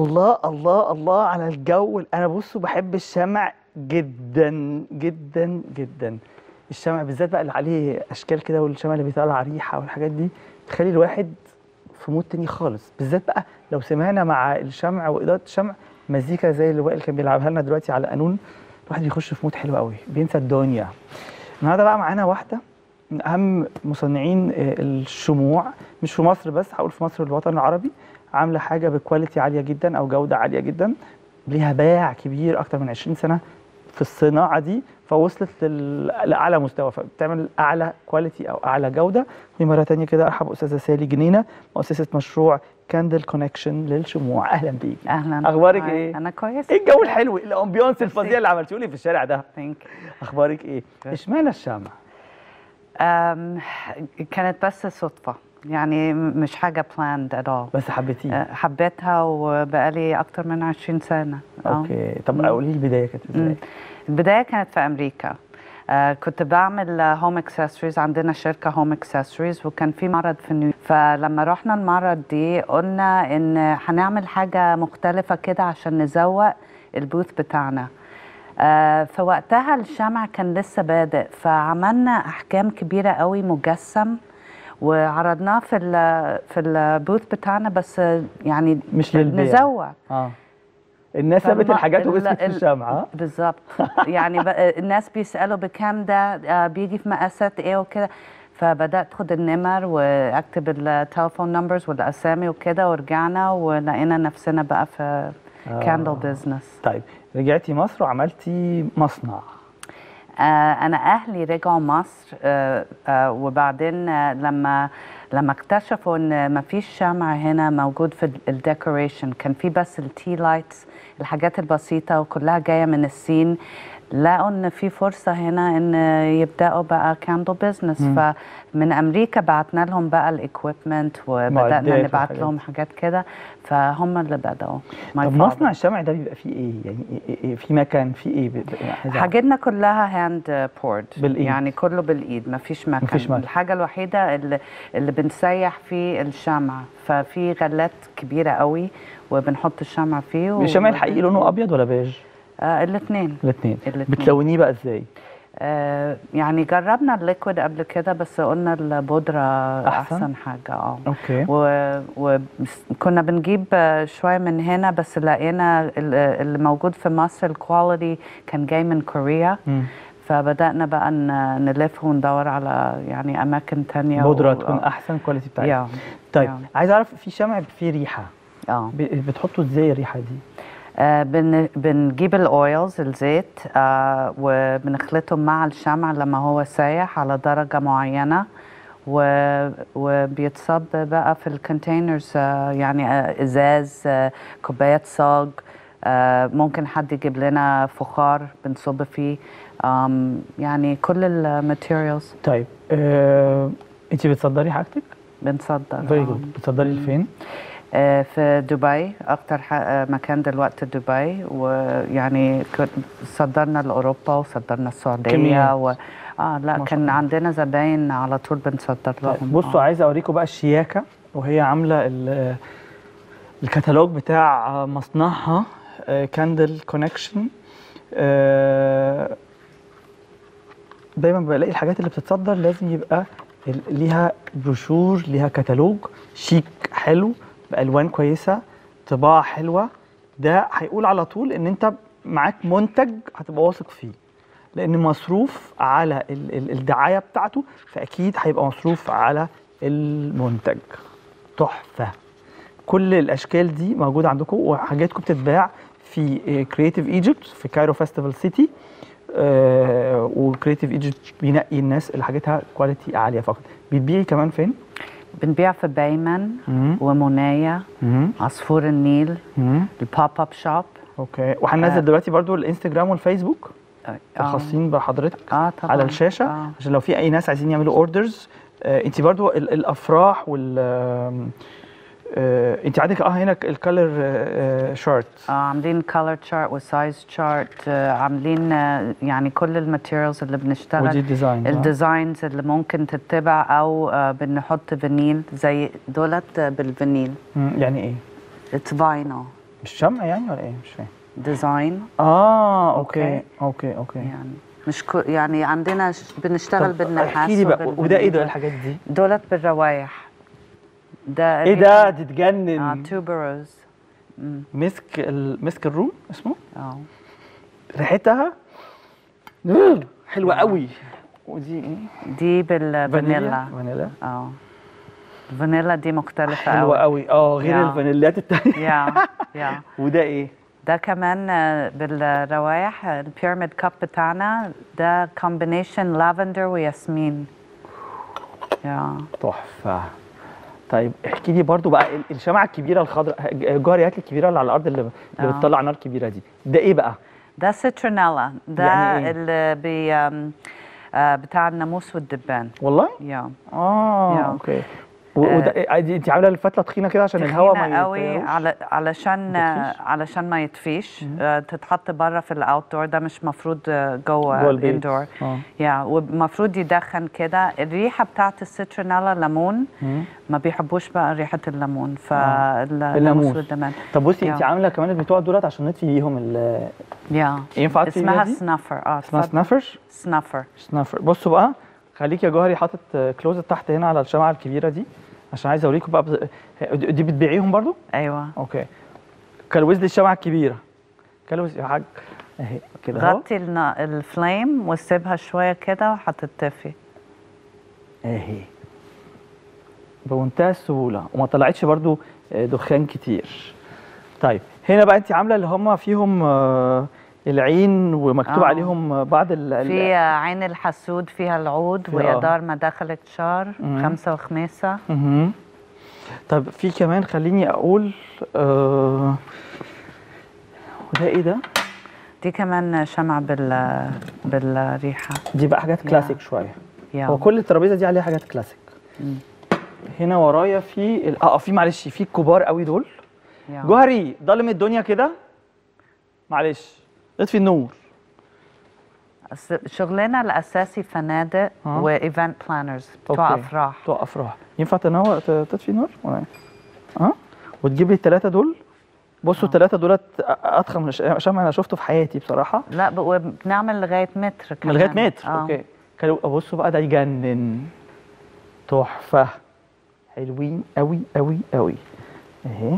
[SPEAKER 1] الله الله الله على الجو انا بصوا بحب الشمع جدا جدا جدا الشمع بالذات بقى اللي عليه اشكال كده والشمع اللي بيطلع ريحه والحاجات دي تخلي الواحد في مود تاني خالص بالذات بقى لو سمعنا مع الشمع واضاءه الشمع مزيكا زي اللي وائل كان بيلعبها لنا دلوقتي على قانون الواحد بيخش في مود حلو قوي بينسى الدنيا النهارده بقى معانا واحده من اهم مصنعين آه، الشموع مش في مصر بس هقول في مصر والوطن العربي عامله حاجه بكواليتي عاليه جدا او جوده عاليه جدا ليها باع كبير اكتر من 20 سنه في الصناعه دي فوصلت لل- لاعلى مستوى فبتعمل اعلى كواليتي او اعلى جوده ومره تانية كده ارحب استاذه سالي جنينه مؤسسه مشروع كاندل كونكشن للشموع اهلا بيك
[SPEAKER 3] اهلا
[SPEAKER 1] أخبارك
[SPEAKER 3] هاي،
[SPEAKER 1] إيه؟
[SPEAKER 3] انا كويس
[SPEAKER 1] ايه الجو الحلو الامبيونس الفظيع اللي عملتيه لي في الشارع ده
[SPEAKER 3] ثانك
[SPEAKER 1] اخبارك ايه اشمعنى الشمع
[SPEAKER 3] أم كانت بس صدفة يعني م- مش حاجة planned at all
[SPEAKER 1] بس حبيتيه
[SPEAKER 3] أه، حبيتها وبقالي أكتر من 20 سنة آه.
[SPEAKER 1] اوكي طب قولي لي البدايه كانت ازاي
[SPEAKER 3] مم. البداية كانت في أمريكا آه كنت بعمل هوم اكسسوارز عندنا شركة هوم اكسسوارز وكان في معرض في نيو فلما رحنا المعرض دي قلنا إن هنعمل حاجة مختلفة كده عشان نزوق البوث بتاعنا آه فوقتها الشمع كان لسه بادئ فعملنا أحكام كبيرة قوي مجسم وعرضناه في ال في البوث بتاعنا بس يعني
[SPEAKER 1] مش للبيع.
[SPEAKER 3] نزوق
[SPEAKER 1] اه الناس سابت
[SPEAKER 3] فالم-
[SPEAKER 1] الحاجات
[SPEAKER 3] ال-
[SPEAKER 1] ومسكت في
[SPEAKER 3] ال-
[SPEAKER 1] الشمعة
[SPEAKER 3] بالظبط يعني بقى الناس بيسالوا بكام ده آه، بيجي في مقاسات ايه وكده فبدات اخد النمر واكتب التليفون نمبرز والاسامي وكده ورجعنا ولقينا نفسنا بقى في كاندل بزنس
[SPEAKER 1] طيب رجعتي مصر وعملتي مصنع
[SPEAKER 3] آه، انا اهلي رجعوا مصر آه، آه، وبعدين آه، لما لما اكتشفوا ان ما فيش شمع هنا موجود في الديكوريشن كان في بس التي لايتس الحاجات البسيطه وكلها جايه من الصين لقوا ان في فرصه هنا ان يبداوا بقى كاندل بزنس فمن امريكا بعتنا لهم بقى الاكويبمنت وبدانا
[SPEAKER 1] معدات
[SPEAKER 3] نبعت
[SPEAKER 1] والحاجات
[SPEAKER 3] لهم حاجات كده فهم اللي بداوا My
[SPEAKER 1] طب
[SPEAKER 3] father.
[SPEAKER 1] مصنع الشمع ده بيبقى فيه ايه يعني إيه- إيه- إيه في مكان فيه ايه ب- ب- يعني عايز أعرف.
[SPEAKER 3] حاجتنا كلها هاند بورد
[SPEAKER 1] بالإيد.
[SPEAKER 3] يعني كله بالايد مفيش مكان
[SPEAKER 1] مفيش مكان.
[SPEAKER 3] الحاجه الوحيده اللي, اللي بنسيح فيه الشمع ففي غلات كبيره قوي وبنحط الشمع فيه
[SPEAKER 1] الشمع الحقيقي لونه ابيض ولا بيج
[SPEAKER 3] آه الاثنين
[SPEAKER 1] الاثنين
[SPEAKER 3] الاتنين.
[SPEAKER 1] بتلونيه بقى ازاي
[SPEAKER 3] آه يعني جربنا الليكويد قبل كده بس قلنا البودره
[SPEAKER 1] أحسن؟
[SPEAKER 3] احسن, حاجه اه
[SPEAKER 1] اوكي
[SPEAKER 3] وكنا بنجيب آه، شويه من هنا بس لقينا ال- اللي موجود في مصر الكواليتي كان جاي من كوريا
[SPEAKER 1] مم.
[SPEAKER 3] فبدأنا بقى ن- نلف وندور على يعني أماكن تانية
[SPEAKER 1] بودرة
[SPEAKER 3] و-
[SPEAKER 1] تكون احسن كواليتي بتاعتها
[SPEAKER 3] يا
[SPEAKER 1] طيب
[SPEAKER 3] يا.
[SPEAKER 1] عايز اعرف في شمع فيه ريحه
[SPEAKER 3] اه
[SPEAKER 1] ب- بتحطوا ازاي الريحه دي
[SPEAKER 3] آه، بن بنجيب الاويلز الزيت آه وبنخلطهم مع الشمع لما هو سايح على درجة معينة و- وبيتصب بقى في الكونتينرز آه يعني آه ازاز آه كوبايات صاج آه ممكن حد يجيب لنا فخار بنصب فيه آم، يعني كل الماتيريالز
[SPEAKER 1] طيب آه، انت بتصدري حاجتك
[SPEAKER 3] بنصدر
[SPEAKER 1] فيري
[SPEAKER 3] آه.
[SPEAKER 1] جود بتصدري لفين
[SPEAKER 3] آه، في دبي اكتر ح- آه، مكان دلوقتي دبي ويعني كن- صدرنا لاوروبا وصدرنا السعوديه
[SPEAKER 1] كميات.
[SPEAKER 3] و... اه لا
[SPEAKER 1] ما شاء
[SPEAKER 3] كان
[SPEAKER 1] الله.
[SPEAKER 3] عندنا زباين على طول بنصدر لهم
[SPEAKER 1] طيب بصوا
[SPEAKER 3] آه.
[SPEAKER 1] عايز اوريكم بقى الشياكه وهي عامله ال- الكتالوج بتاع مصنعها كاندل كونكشن دايما بلاقي الحاجات اللي بتتصدر لازم يبقى ال- ليها بروشور ليها كتالوج شيك حلو بالوان كويسه طباعه حلوه ده هيقول على طول ان انت معاك منتج هتبقى واثق فيه لان مصروف على ال- ال- الدعايه بتاعته فاكيد هيبقى مصروف على المنتج تحفه كل الاشكال دي موجوده عندكم وحاجاتكم بتتباع في كرييتيف ايجيبت في كايرو فيستيفال سيتي وكرييتيف ايجيبت بينقي الناس اللي حاجتها كواليتي عاليه فقط بتبيعي كمان فين؟
[SPEAKER 3] بنبيع في بايمن
[SPEAKER 1] مم.
[SPEAKER 3] ومنايا
[SPEAKER 1] مم.
[SPEAKER 3] عصفور النيل
[SPEAKER 1] مم.
[SPEAKER 3] البوب اب شوب
[SPEAKER 1] اوكي وهننزل
[SPEAKER 3] آه.
[SPEAKER 1] دلوقتي برضو الانستجرام والفيسبوك
[SPEAKER 3] اه
[SPEAKER 1] الخاصين بحضرتك
[SPEAKER 3] اه طبعا
[SPEAKER 1] على الشاشه
[SPEAKER 3] آه.
[SPEAKER 1] عشان لو في اي ناس عايزين يعملوا اوردرز انت برضو ال- الافراح وال آم، آه، انت عندك اه هنا الكالر شارت
[SPEAKER 3] آه عاملين كولر تشارت وسايز تشارت عاملين آه، يعني كل الماتيريالز اللي بنشتغل
[SPEAKER 1] ودي الديزاين
[SPEAKER 3] الديزاينز اللي ممكن تتبع او آه، بنحط فينيل زي دولت آه، بالفينيل
[SPEAKER 1] يعني ايه؟
[SPEAKER 3] اتس فاينل
[SPEAKER 1] مش شمع يعني ولا ايه مش فاهم
[SPEAKER 3] ديزاين
[SPEAKER 1] اه اوكي
[SPEAKER 3] أوكي.
[SPEAKER 1] اوكي اوكي
[SPEAKER 3] يعني مش كو يعني عندنا ش- بنشتغل
[SPEAKER 1] طب
[SPEAKER 3] بالنحاس
[SPEAKER 1] احكي لي بقى
[SPEAKER 3] وبال-
[SPEAKER 1] وده ايه ده الحاجات دي
[SPEAKER 3] دولت بالروايح ده
[SPEAKER 1] ايه ده دي تجنن
[SPEAKER 3] اه توبروز
[SPEAKER 1] مسك ال... مسك الروم اسمه
[SPEAKER 3] اه
[SPEAKER 1] ريحتها حلوه قوي ودي ايه
[SPEAKER 3] دي بالفانيلا
[SPEAKER 1] فانيلا
[SPEAKER 3] اه الفانيلا دي مختلفة
[SPEAKER 1] حلوه
[SPEAKER 3] قوي
[SPEAKER 1] قوي اه غير
[SPEAKER 3] يا.
[SPEAKER 1] الفانيلات التانية
[SPEAKER 3] يا يا
[SPEAKER 1] وده ايه
[SPEAKER 3] ده كمان آه، بالروايح البيراميد كاب بتاعنا ده كومبينيشن لافندر وياسمين يا
[SPEAKER 1] تحفه طيب احكي لي برضو بقى ال- الشمعة الكبيرة الخضراء جاري هات لي الكبيرة اللي على الأرض اللي, اللي
[SPEAKER 3] آه.
[SPEAKER 1] بتطلع نار كبيرة دي ده إيه بقى؟
[SPEAKER 3] ده سيترونيلا ده
[SPEAKER 1] يعني إيه؟
[SPEAKER 3] اللي بي آم، آه، بتاع الناموس والدبان
[SPEAKER 1] والله؟
[SPEAKER 3] يا
[SPEAKER 1] آه
[SPEAKER 3] يا.
[SPEAKER 1] أوكي و- وده إيه؟ دي أنت عاملة الفتلة تخينة كده عشان الهواء ما
[SPEAKER 3] تخينة قوي
[SPEAKER 1] يطيروش؟
[SPEAKER 3] على علشان
[SPEAKER 1] ما تطفيش؟
[SPEAKER 3] علشان ما يطفيش آه، تتحط بره في الاوت دور ده مش مفروض آه،
[SPEAKER 1] جوه
[SPEAKER 3] جوه
[SPEAKER 1] البيت.
[SPEAKER 3] الاندور
[SPEAKER 1] آه.
[SPEAKER 3] يا ومفروض يدخن كده الريحه بتاعت السيترونيلا ليمون
[SPEAKER 1] مم.
[SPEAKER 3] ما بيحبوش بقى ريحه الليمون
[SPEAKER 1] الناموس.
[SPEAKER 3] فالناموس والدمان
[SPEAKER 1] طب بصي
[SPEAKER 3] يا.
[SPEAKER 1] أنت عاملة كمان البتوع دولت عشان نطفي بيهم ال-
[SPEAKER 3] يا
[SPEAKER 1] ينفع تطفي
[SPEAKER 3] اسمها
[SPEAKER 1] بيها دي؟
[SPEAKER 3] سنافر اه
[SPEAKER 1] اسمها
[SPEAKER 3] اتفضل.
[SPEAKER 1] سنافر؟
[SPEAKER 3] سنافر
[SPEAKER 1] سنافر بصوا بقى خليك يا جوهري حاطط كلوزت تحت هنا على الشمعة الكبيرة دي عشان عايز أوريكم بقى بز... دي بتبيعيهم برضو؟
[SPEAKER 3] ايوه
[SPEAKER 1] اوكي كلوز لي الشمعة الكبيرة كلوز يا حاج اهي كده اهو
[SPEAKER 3] غطي النا- الفليم وسيبها شويه كده وهتتطفي
[SPEAKER 1] اهي بمنتهى السهولة وما طلعتش برضو آه، دخان كتير طيب هنا بقى انت عاملة اللي هم فيهم آه، العين ومكتوب
[SPEAKER 3] آه.
[SPEAKER 1] عليهم آه، بعض ال ال-
[SPEAKER 3] في عين الحسود فيها العود
[SPEAKER 1] في-
[SPEAKER 3] ويا
[SPEAKER 1] آه.
[SPEAKER 3] دار ما دخلت شهر
[SPEAKER 1] مم.
[SPEAKER 3] خمسة وخميسة
[SPEAKER 1] مهم. طب في كمان خليني اقول آه وده ايه ده؟
[SPEAKER 3] دي كمان شمع بال بالريحة
[SPEAKER 1] دي بقى حاجات
[SPEAKER 3] يا.
[SPEAKER 1] كلاسيك شوية
[SPEAKER 3] يا
[SPEAKER 1] هو كل الترابيزه دي عليها حاجات كلاسيك
[SPEAKER 3] مم.
[SPEAKER 1] هنا ورايا في ال- اه في معلش في الكبار قوي دول
[SPEAKER 3] يا.
[SPEAKER 1] جوهري ضلم الدنيا كده معلش اطفي النور
[SPEAKER 3] أس- شغلنا الأساسي فنادق
[SPEAKER 1] آه.
[SPEAKER 3] وإيفنت بلانرز بتوع
[SPEAKER 1] أوكي.
[SPEAKER 3] أفراح
[SPEAKER 1] بتوع افراح ينفع تنور ت- تطفي النور ولا ايه؟ اه وتجيب لي الثلاثه دول بصوا الثلاثه دولت أ- اضخم ش- شمع انا شفته في حياتي بصراحه
[SPEAKER 3] لا ب- وبنعمل لغاية متر
[SPEAKER 1] من
[SPEAKER 3] كمان
[SPEAKER 1] لغايه متر
[SPEAKER 3] آه.
[SPEAKER 1] اوكي كانوا بصوا بقى ده يجنن تحفه حلوين قوي قوي قوي اهي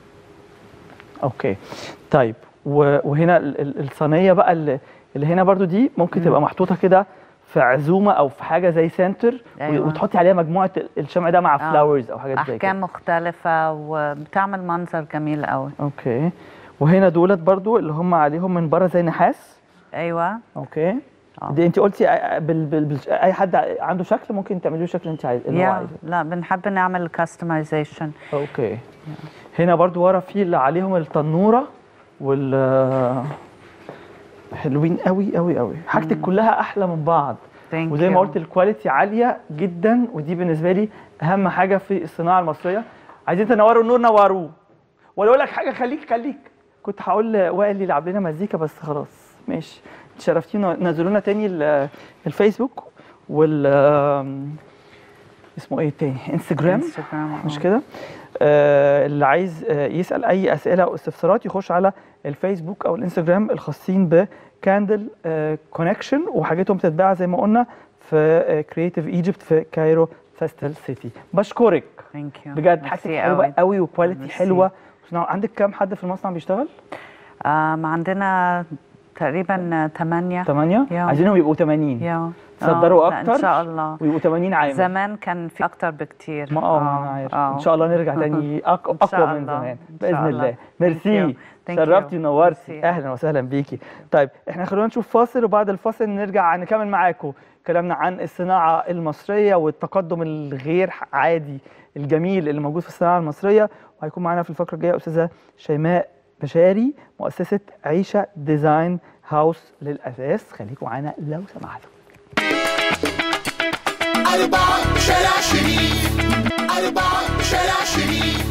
[SPEAKER 1] اوكي طيب و- وهنا ال- ال- الصينيه بقى اللي اللي هنا برضو دي ممكن تبقى محطوطه كده في عزومه او في حاجه زي سنتر و-
[SPEAKER 3] أيوة.
[SPEAKER 1] وتحطي عليها مجموعه ال- الشمع ده مع
[SPEAKER 3] آه.
[SPEAKER 1] فلاورز او حاجات زي
[SPEAKER 3] أحكام
[SPEAKER 1] كده
[SPEAKER 3] مختلفة وبتعمل منظر جميل قوي
[SPEAKER 1] اوكي وهنا دولت برضو اللي هم عليهم من بره زي نحاس
[SPEAKER 3] أيوة
[SPEAKER 1] اوكي
[SPEAKER 3] آه.
[SPEAKER 1] دي انت قلتي آه، بال بال بال اي حد عنده شكل ممكن تعمليه الشكل اللي انت عايز اللي هو
[SPEAKER 3] يا
[SPEAKER 1] عايزه
[SPEAKER 3] لا بنحب نعمل كاستمايزيشن
[SPEAKER 1] اوكي هنا برضو ورا في اللي عليهم التنوره وال حلوين قوي قوي قوي حاجتك كلها احلى من بعض
[SPEAKER 3] Thank
[SPEAKER 1] وزي ما
[SPEAKER 3] you.
[SPEAKER 1] قلت الكواليتي عاليه جدا ودي بالنسبه لي اهم حاجه في الصناعه المصريه عايزين تنوروا النور نوروه ولا اقول لك حاجه خليك خليك كنت هقول وائل يلعب لنا مزيكا بس خلاص ماشي شرفتينا نزلونا تاني ال- الفيسبوك وال اسمه ايه تاني انستجرام
[SPEAKER 3] انستغرام
[SPEAKER 1] مش
[SPEAKER 3] آه.
[SPEAKER 1] كده آه اللي عايز آه يسال اي اسئله او استفسارات يخش على الفيسبوك او الانستجرام الخاصين بكاندل كونكشن وحاجتهم بتتباع زي ما قلنا في كرييتيف ايجيبت في كايرو فيستال سيتي بشكرك
[SPEAKER 3] Thank you.
[SPEAKER 1] بجد حاجتك
[SPEAKER 3] ميرسي
[SPEAKER 1] حلوه
[SPEAKER 3] قوي.
[SPEAKER 1] قوي وكواليتي
[SPEAKER 3] ميرسي.
[SPEAKER 1] حلوه وصناعة- عندك كام حد في المصنع بيشتغل؟
[SPEAKER 3] آم، عندنا تقريبا ثمانية
[SPEAKER 1] ثمانية؟
[SPEAKER 3] يا.
[SPEAKER 1] عايزينهم يبقوا 80
[SPEAKER 3] يا
[SPEAKER 1] تصدروا
[SPEAKER 3] آه، لا،
[SPEAKER 1] اكتر
[SPEAKER 3] ان شاء الله
[SPEAKER 1] ويبقوا 80 عامل
[SPEAKER 3] زمان كان في اكتر بكتير
[SPEAKER 1] ما اه ما انا عارف ان شاء الله نرجع تاني أق-
[SPEAKER 3] إن شاء
[SPEAKER 1] اقوى من
[SPEAKER 3] الله.
[SPEAKER 1] زمان
[SPEAKER 3] إن
[SPEAKER 1] باذن
[SPEAKER 3] شاء
[SPEAKER 1] الله
[SPEAKER 3] الله.
[SPEAKER 1] ميرسي
[SPEAKER 3] Thank you. Thank
[SPEAKER 1] شرفتي
[SPEAKER 3] you.
[SPEAKER 1] ونورتي
[SPEAKER 3] ميرسي.
[SPEAKER 1] اهلا وسهلا بيكي طيب احنا خلونا نشوف فاصل وبعد الفاصل نرجع نكمل معاكم كلامنا عن الصناعه المصريه والتقدم الغير عادي الجميل اللي موجود في الصناعه المصريه وهيكون معانا في الفقره الجايه استاذه شيماء بشاري مؤسسه عيشه ديزاين هاوس للاساس خليكم معانا لو سمحتوا
[SPEAKER 6] أربعة شارع شريف أربعة شارع شريف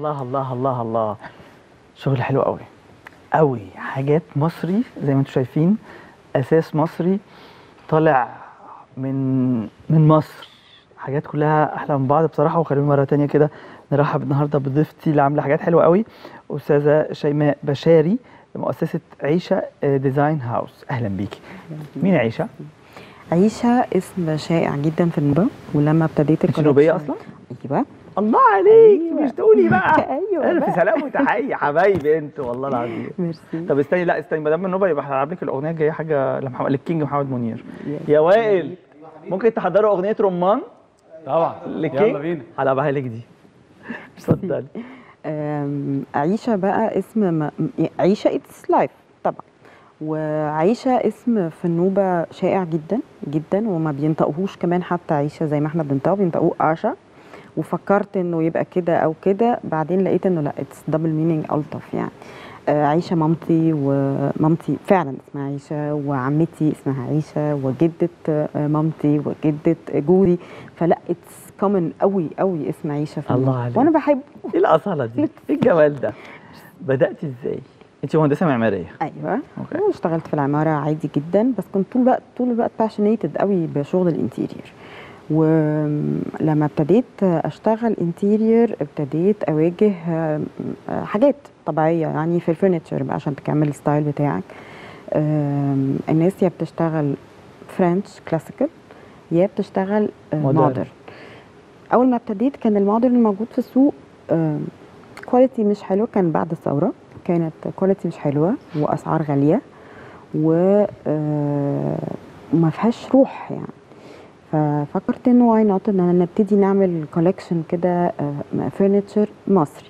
[SPEAKER 1] الله الله الله الله شغل حلو قوي قوي حاجات مصري زي ما انتم شايفين اساس مصري طالع من من مصر حاجات كلها احلى من بعض بصراحه وخلينا مره تانية كده نرحب النهارده بضيفتي اللي عامله حاجات حلوه قوي استاذه شيماء بشاري مؤسسه عيشه ديزاين هاوس اهلا بيكي مين عيشه
[SPEAKER 4] عيشة اسم شائع جدا في النوبة ولما ابتديت
[SPEAKER 1] انت نوبيه
[SPEAKER 4] الكولكشن-
[SPEAKER 1] اصلا
[SPEAKER 4] ايوه
[SPEAKER 1] الله عليك
[SPEAKER 4] أيوة.
[SPEAKER 1] مش تقولي بقى
[SPEAKER 4] ايوه
[SPEAKER 1] الف
[SPEAKER 4] بقى.
[SPEAKER 1] سلام وتحيه حبايبي انتوا والله العظيم
[SPEAKER 4] ميرسي
[SPEAKER 1] طب استني لا استني ما دام من نوبه يبقى هلعب لك الاغنيه الجايه حاجه لمحمد للكينج محمد منير
[SPEAKER 4] يا-
[SPEAKER 1] يا وائل ممكن تحضروا اغنيه رمان
[SPEAKER 5] طبعا
[SPEAKER 1] للكينج
[SPEAKER 5] يلا بينا
[SPEAKER 1] هلعبها لك دي اتفضلي
[SPEAKER 4] أم، عيشة بقى اسم ما عيشة اتس لايف طبعا وعيشة اسم في النوبة شائع جدا جدا وما بينطقوهوش كمان حتى عيشة زي ما احنا بننطقه بينطقوه عشا وفكرت انه يبقى كده او كده بعدين لقيت انه لا اتس دبل مينينج الطف يعني آه، عيشة مامتي ومامتي فعلا اسمها عيشة وعمتي اسمها عيشة وجدة آه، مامتي وجدة جوزي فلا اتس كومن قوي قوي اسم عيشة في
[SPEAKER 1] الله
[SPEAKER 4] النوبة.
[SPEAKER 1] عليك.
[SPEAKER 4] وانا بحب
[SPEAKER 1] ايه الاصاله دي ايه الجمال ده بداتي ازاي انت مهندسه معماريه
[SPEAKER 4] ايوه
[SPEAKER 1] اوكي
[SPEAKER 4] أنا اشتغلت في العماره عادي جدا بس كنت طول الوقت طول الوقت باشنيتد قوي بشغل الانتيرير ولما ابتديت اشتغل انتيرير ابتديت اواجه آم، آه، حاجات طبيعيه يعني في الفurniture بقى عشان تكمل الستايل بتاعك آم، الناس يا بتشتغل فرنش كلاسيكال يا بتشتغل
[SPEAKER 1] Modern.
[SPEAKER 4] مودرن اول ما ابتديت كان المودرن الموجود في السوق كواليتي مش حلو كان بعد الثوره كانت كواليتي مش حلوه واسعار غاليه و آه، وما فيهاش روح يعني ففكرت انه واي نوت ان أنا نبتدي نعمل كولكشن كده فرنتشر مصري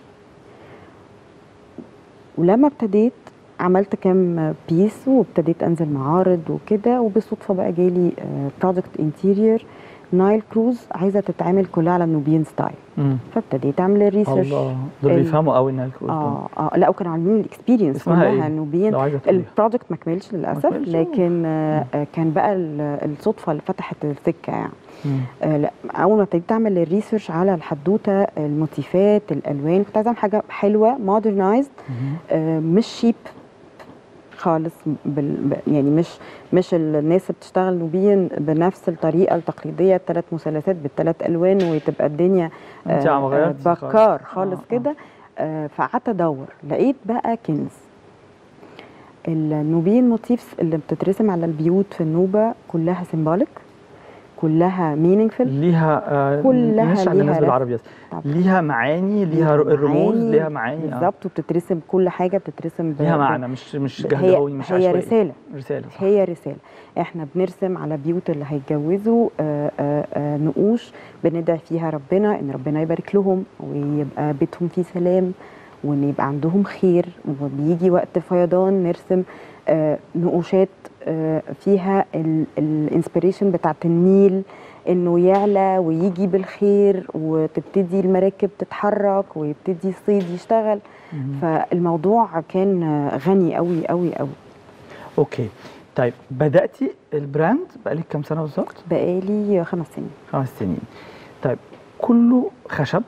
[SPEAKER 4] ولما ابتديت عملت كام بيس وابتديت انزل معارض وكده وبالصدفه بقى جالي بروجكت انتيرير نايل كروز عايزه تتعمل كلها على النوبيان ستايل
[SPEAKER 1] امم
[SPEAKER 4] فابتديت اعمل الريسيرش
[SPEAKER 1] الله دول
[SPEAKER 4] ال-
[SPEAKER 1] بيفهموا قوي انها الكروز
[SPEAKER 4] اه اه لا وكانوا عاملين الاكسبيرينس
[SPEAKER 1] اسمها
[SPEAKER 4] كلها
[SPEAKER 1] ايه؟
[SPEAKER 4] نوبيان
[SPEAKER 1] لو عايزه تقولي
[SPEAKER 4] البروجكت ما كملش للاسف
[SPEAKER 1] كملش؟
[SPEAKER 4] لكن آه آه، كان بقى ال- الصدفه اللي فتحت السكه يعني
[SPEAKER 1] مم.
[SPEAKER 4] آه لا اول ما ابتديت اعمل الريسيرش على الحدوته الموتيفات الالوان كنت عايزه اعمل حاجه حلوه مودرنايزد
[SPEAKER 1] مم.
[SPEAKER 4] آه مش شيب خالص بال ب- يعني مش مش الناس اللي بتشتغل نوبيا بنفس الطريقه التقليديه الثلاث مثلثات بالثلاث الوان وتبقى الدنيا
[SPEAKER 1] انت عم غيرتي خالص.
[SPEAKER 4] بكار خالص
[SPEAKER 1] آه، آه.
[SPEAKER 4] كده آه فقعدت ادور لقيت بقى كنز النوبيين موتيفز اللي بتترسم على البيوت في النوبه كلها سيمبوليك كلها مينينجفul
[SPEAKER 1] ليها آه
[SPEAKER 4] كلها
[SPEAKER 1] مش على
[SPEAKER 4] ليها
[SPEAKER 1] الناس
[SPEAKER 4] رف-
[SPEAKER 1] بالعربي بس
[SPEAKER 4] طبعاً.
[SPEAKER 1] ليها معاني ليها ر- الرموز
[SPEAKER 4] معاني
[SPEAKER 1] ليها معاني آه.
[SPEAKER 4] بالظبط وبتترسم كل حاجه بتترسم ب-
[SPEAKER 1] ليها
[SPEAKER 4] ب-
[SPEAKER 1] معنى مش مش
[SPEAKER 4] هي
[SPEAKER 1] جهدوي مش
[SPEAKER 4] هي
[SPEAKER 1] عشوائي
[SPEAKER 4] رساله
[SPEAKER 1] رساله صح.
[SPEAKER 4] هي رسالة احنا بنرسم على بيوت اللي هيتجوزوا آه، آه، آه، نقوش بندعي فيها ربنا ان ربنا يبارك لهم ويبقى بيتهم فيه سلام وان يبقى عندهم خير وبيجي وقت فيضان نرسم آه، نقوشات آه، فيها الانسبيريشن بتاعت النيل انه يعلى ويجي بالخير وتبتدي المراكب تتحرك ويبتدي الصيد يشتغل
[SPEAKER 1] مم.
[SPEAKER 4] فالموضوع كان آه، غني قوي قوي قوي
[SPEAKER 1] اوكي طيب بداتي البراند بقالك كام سنه بالظبط
[SPEAKER 4] بقالي خمس سنين
[SPEAKER 1] خمس سنين طيب كله خشب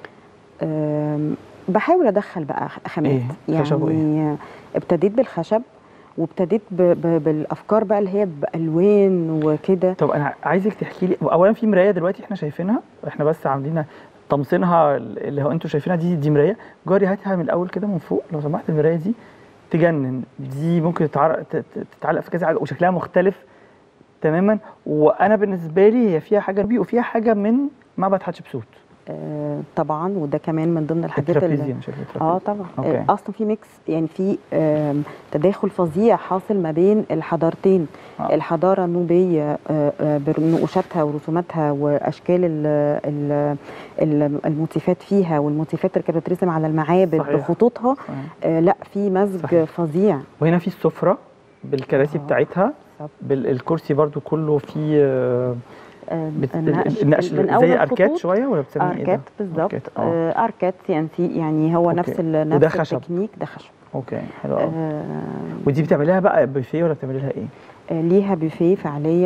[SPEAKER 4] أم، بحاول ادخل بقى خ- خامات
[SPEAKER 1] إيه؟ خشب
[SPEAKER 4] يعني ابتديت بالخشب وابتديت ب... ب... بالافكار بقى اللي هي بالوان وكده
[SPEAKER 1] طب انا عايزك تحكي لي اولا في مرايه دلوقتي احنا شايفينها احنا بس عاملين تمصينها اللي هو انتوا شايفينها دي دي مرايه جاري هاتها من الاول كده من فوق لو سمحت المرايه دي تجنن دي ممكن تتعرق ت- ت- تتعلق في كذا حاجه وشكلها مختلف تماما وانا بالنسبه لي هي فيها حاجه بي وفيها حاجه من معبد حتشبسوت
[SPEAKER 4] آه طبعا وده كمان من ضمن الحاجات اللي
[SPEAKER 1] الترابيزيوم شكل
[SPEAKER 4] اه
[SPEAKER 1] الترابيزيوم
[SPEAKER 4] طبعا
[SPEAKER 1] أوكي.
[SPEAKER 4] آه اصلا في ميكس يعني في آم، تداخل فظيع حاصل ما بين الحضارتين
[SPEAKER 1] آه.
[SPEAKER 4] الحضاره النوبيه آه، آه، بنقوشاتها ورسوماتها واشكال ال ال ال الموتيفات فيها والموتيفات اللي كانت بترسم على المعابد
[SPEAKER 1] صحيح.
[SPEAKER 4] بخطوطها
[SPEAKER 1] صحيح.
[SPEAKER 4] آه لا في مزج
[SPEAKER 1] صحيح.
[SPEAKER 4] فظيع
[SPEAKER 1] وهنا في السفره بالكراسي
[SPEAKER 4] آه.
[SPEAKER 1] بتاعتها
[SPEAKER 4] بالظبط.
[SPEAKER 1] بالكرسي برضو كله فيه آه،
[SPEAKER 4] آه،
[SPEAKER 1] بت...
[SPEAKER 4] النقش-
[SPEAKER 1] النقش
[SPEAKER 4] من أول
[SPEAKER 1] زي اركات
[SPEAKER 4] الخطوط
[SPEAKER 1] شويه ولا بتسميه ايه ده؟
[SPEAKER 4] اركات بالظبط
[SPEAKER 1] أركات، آه.
[SPEAKER 4] آه، اركات سي ان سي يعني هو
[SPEAKER 1] أوكي.
[SPEAKER 4] نفس ال-
[SPEAKER 1] وده
[SPEAKER 4] نفس
[SPEAKER 1] خشب.
[SPEAKER 4] التكنيك ده خشب
[SPEAKER 1] اوكي حلو قوي
[SPEAKER 4] آه،
[SPEAKER 1] ودي بتعمليها بقى بوفيه ولا بتعملي لها ايه؟
[SPEAKER 4] آه، ليها بوفيه فعليا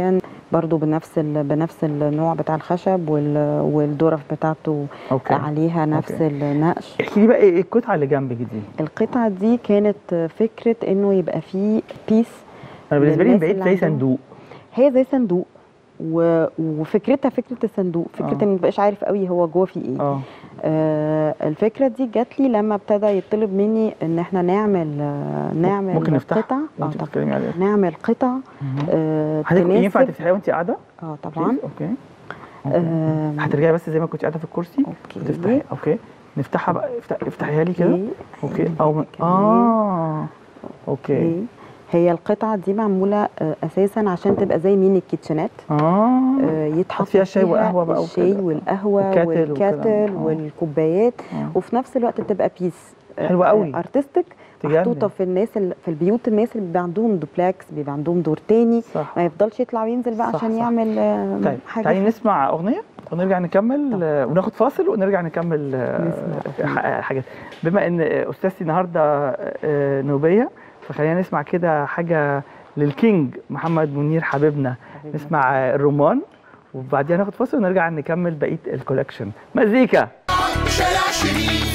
[SPEAKER 4] برضو بنفس ال... بنفس النوع بتاع الخشب وال... والدرف بتاعته
[SPEAKER 1] اوكي
[SPEAKER 4] عليها نفس
[SPEAKER 1] أوكي.
[SPEAKER 4] النقش
[SPEAKER 1] احكي لي بقى ايه القطعه اللي جنبك دي
[SPEAKER 4] القطعه دي كانت فكره انه يبقى فيه بيس
[SPEAKER 1] انا بالنسبه لي من
[SPEAKER 4] للناس
[SPEAKER 1] بعيد
[SPEAKER 4] اللي
[SPEAKER 1] زي
[SPEAKER 4] عندهم-
[SPEAKER 1] صندوق
[SPEAKER 4] هي زي صندوق و... وفكرتها فكره الصندوق فكره
[SPEAKER 1] آه.
[SPEAKER 4] ان مبقاش عارف قوي هو جوه فيه ايه
[SPEAKER 1] اه
[SPEAKER 4] آه الفكره دي جات لي لما ابتدى يطلب مني ان احنا نعمل آه نعمل
[SPEAKER 1] ممكن نفتحها
[SPEAKER 4] قطع اه
[SPEAKER 1] وانت
[SPEAKER 4] طبعا
[SPEAKER 1] بتتكلمي عليها
[SPEAKER 4] نعمل قطع آه
[SPEAKER 1] حضرتك ينفع
[SPEAKER 4] تناسب-
[SPEAKER 1] تفتحيها وانت قاعده
[SPEAKER 4] اه طبعا
[SPEAKER 1] Please؟ اوكي أوكي.
[SPEAKER 4] آه
[SPEAKER 1] هترجعي بس زي ما كنت قاعده في الكرسي
[SPEAKER 4] اوكي
[SPEAKER 1] وتفتحي اوكي نفتحها بقى افتح- افتحيها لي كده
[SPEAKER 4] اوكي
[SPEAKER 1] اوكي او
[SPEAKER 4] كمان.
[SPEAKER 1] اه اوكي
[SPEAKER 4] اوكي هي القطعه دي معموله آه اساسا عشان تبقى زي ميني كيتشنات
[SPEAKER 1] اه
[SPEAKER 4] آه يتحط
[SPEAKER 1] فيها شاي وقهوة بقى
[SPEAKER 4] الشاي
[SPEAKER 1] وكده.
[SPEAKER 4] والقهوه
[SPEAKER 1] وكاتل
[SPEAKER 4] والكاتل
[SPEAKER 1] والكلام. آه.
[SPEAKER 4] والكوبايات
[SPEAKER 1] آه.
[SPEAKER 4] وفي نفس الوقت تبقى بيس
[SPEAKER 1] حلوة قوي.
[SPEAKER 4] ارتستيك
[SPEAKER 1] تجنن.
[SPEAKER 4] محطوطه في الناس ال- في البيوت الناس اللي بيبقى عندهم دوبلاكس بيبقى عندهم دور تاني
[SPEAKER 1] صح
[SPEAKER 4] ما يفضلش يطلع وينزل بقى
[SPEAKER 1] صح،
[SPEAKER 4] عشان
[SPEAKER 1] صح.
[SPEAKER 4] يعمل آه،
[SPEAKER 1] طيب
[SPEAKER 4] حاجه
[SPEAKER 1] تعالي نسمع اغنيه ونرجع نكمل آه، وناخد فاصل ونرجع نكمل آه،
[SPEAKER 4] نسمع
[SPEAKER 1] ح- حاجات بما ان آه، استاذتي النهارده آه، نوبيه فخلينا نسمع كده حاجه للكينج محمد منير حبيبنا نسمع آه، الرمان وبعديها ناخد فاصل ونرجع نكمل بقيه الكولكشن مزيكا
[SPEAKER 6] شارع شريف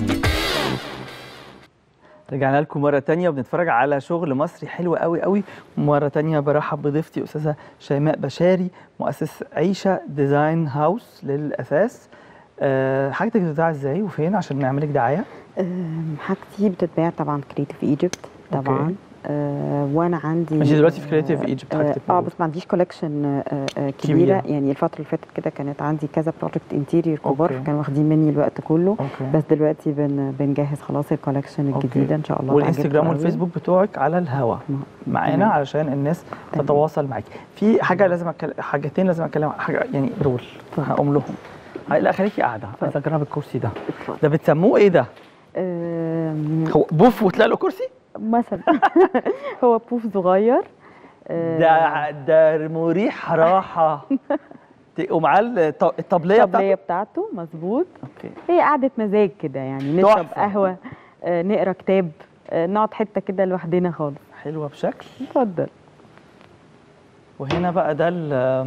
[SPEAKER 1] رجعنا لكم مرة تانية وبنتفرج على شغل مصري حلو قوي قوي مرة تانية برحب بضيفتي أستاذة شيماء بشاري مؤسس عيشة ديزاين هاوس للأساس أه حاجتك بتتباع ازاي وفين عشان نعملك دعاية؟
[SPEAKER 4] آم، حاجتي بتتباع طبعا كريتيف ايجيبت
[SPEAKER 1] أوكي.
[SPEAKER 4] طبعا آه وانا عندي
[SPEAKER 1] ماشي دلوقتي في Creative Egypt
[SPEAKER 4] اه,
[SPEAKER 1] حاجتك
[SPEAKER 4] آه
[SPEAKER 1] موجودة.
[SPEAKER 4] بس ما عنديش كولكشن آه آه كبيره
[SPEAKER 1] كبيرة.
[SPEAKER 4] يعني الفتره اللي فاتت كده كانت عندي كذا بروجكت انتيريور كبار
[SPEAKER 1] أوكي.
[SPEAKER 4] كانوا واخدين مني الوقت كله
[SPEAKER 1] اوكي
[SPEAKER 4] بس دلوقتي بن بنجهز خلاص الكولكشن
[SPEAKER 1] أوكي.
[SPEAKER 4] الجديده ان شاء الله
[SPEAKER 1] والانستجرام
[SPEAKER 4] تعجبكم قوي.
[SPEAKER 1] والفيسبوك بتوعك على الهوا معانا
[SPEAKER 4] تمام.
[SPEAKER 1] علشان الناس
[SPEAKER 4] تمام.
[SPEAKER 1] تتواصل معاكي في حاجة لازم أتكلم حاجتين لازم أتكلم حاجة يعني رول هقوم لهم لا خليكي قاعدة عايزة أجرب الكرسي ده ده بتسموه إيه ده؟
[SPEAKER 4] آم،
[SPEAKER 1] هو بوف وتلاقي له كرسي؟
[SPEAKER 4] مثلا هو بوف صغير آه،
[SPEAKER 1] ده ده مريح راحه ت- ومعاه الط- الطبليه
[SPEAKER 4] الطبليه
[SPEAKER 1] بتاعته
[SPEAKER 4] بتاعته مظبوط
[SPEAKER 1] اوكي
[SPEAKER 4] هي قعده مزاج كده يعني نشرب
[SPEAKER 1] تحفة.
[SPEAKER 4] قهوه آه، نقرا كتاب آه، نقعد حته كده لوحدنا خالص
[SPEAKER 1] حلوه بشكل
[SPEAKER 4] اتفضل
[SPEAKER 1] وهنا بقى ده ال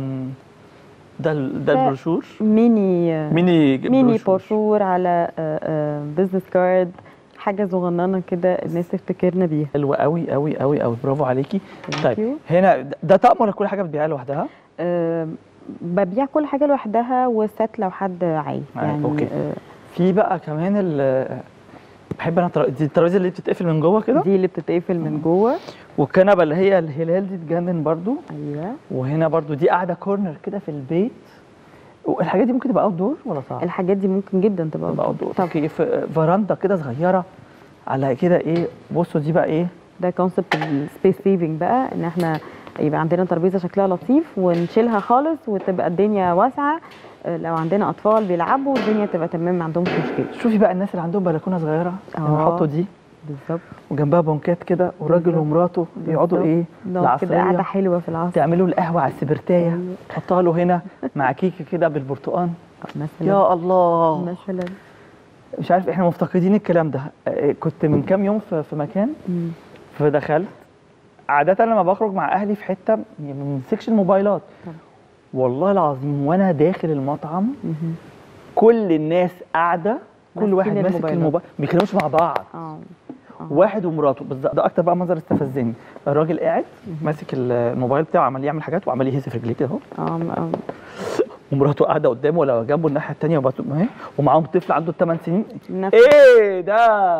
[SPEAKER 1] ده ال ده
[SPEAKER 4] ده
[SPEAKER 1] البروشور
[SPEAKER 4] ميني آه،
[SPEAKER 1] ميني
[SPEAKER 4] ميني بروشور على بزنس كارد حاجه صغننه كده الناس تفتكرنا بيها
[SPEAKER 1] حلوه قوي قوي قوي قوي برافو عليكي
[SPEAKER 4] Thank
[SPEAKER 1] طيب
[SPEAKER 4] you.
[SPEAKER 1] هنا ده- ده طقم ولا كل حاجه بتبيعها لوحدها
[SPEAKER 4] آه، ببيع كل حاجه لوحدها وسات لو حد عايز
[SPEAKER 1] عايز،
[SPEAKER 4] يعني
[SPEAKER 1] أوكي.
[SPEAKER 4] آه،
[SPEAKER 1] في بقى كمان ال بحب انا الترا- دي الترابيزه اللي بتتقفل من جوه كده
[SPEAKER 4] دي اللي بتتقفل من جوه
[SPEAKER 1] والكنبه اللي هي الهلال دي تجنن برضو
[SPEAKER 4] ايوه
[SPEAKER 1] وهنا برضو دي قاعده كورنر كده في البيت والحاجات دي ممكن تبقى اوت دور ولا صعب؟
[SPEAKER 4] الحاجات دي ممكن جدا تبقى
[SPEAKER 1] تبقى اوت دور
[SPEAKER 4] طب
[SPEAKER 1] اوكي في فراندا كده صغيره على كده ايه بصوا دي بقى ايه
[SPEAKER 4] ده كونسبت السبيس سيفنج بقى ان احنا يبقى عندنا ترابيزه شكلها لطيف ونشيلها خالص وتبقى الدنيا واسعه آه، لو عندنا اطفال بيلعبوا الدنيا تبقى تمام ما عندهمش مشكله
[SPEAKER 1] شوفي بقى الناس اللي عندهم بلكونه صغيره
[SPEAKER 4] آه.
[SPEAKER 1] يحطوا دي
[SPEAKER 4] بالظبط
[SPEAKER 1] وجنبها بونكات كده والراجل
[SPEAKER 4] بالظبط.
[SPEAKER 1] ومراته يقعدوا
[SPEAKER 4] بالظبط.
[SPEAKER 1] ايه
[SPEAKER 4] نقعد كده قاعده
[SPEAKER 1] العصريه
[SPEAKER 4] حلوه في العصر
[SPEAKER 1] تعملوا القهوه على السبرتايه
[SPEAKER 4] أيوة.
[SPEAKER 1] تحطها له هنا مع كيكه كده بالبرتقال
[SPEAKER 4] مثلا
[SPEAKER 1] يا الله
[SPEAKER 4] مثلا
[SPEAKER 1] مش عارف احنا مفتقدين الكلام ده آه، كنت من كام يوم في في مكان
[SPEAKER 4] مم.
[SPEAKER 1] فدخلت عادة لما بخرج مع أهلي في حتة ما بنمسكش الموبايلات
[SPEAKER 4] طبعا.
[SPEAKER 1] والله العظيم وأنا داخل المطعم
[SPEAKER 4] مهم.
[SPEAKER 1] كل الناس قاعدة كل واحد
[SPEAKER 4] ماسكين
[SPEAKER 1] ماسك
[SPEAKER 4] الموبايلات.
[SPEAKER 1] الموبايل ما بيتكلموش مع بعض
[SPEAKER 4] اه آه.
[SPEAKER 1] واحد ومراته بالظبط ده اكتر بقى منظر استفزني الراجل قاعد ماسك الموبايل بتاعه عمال يعمل حاجات وعمال يهز في رجليه كده اهو
[SPEAKER 4] اه آه.
[SPEAKER 1] ومراته قاعده قدامه ولا جنبه الناحيه الثانيه وبرضه ومعاهم طفل عنده 8 سنين
[SPEAKER 4] نفس
[SPEAKER 1] ايه ده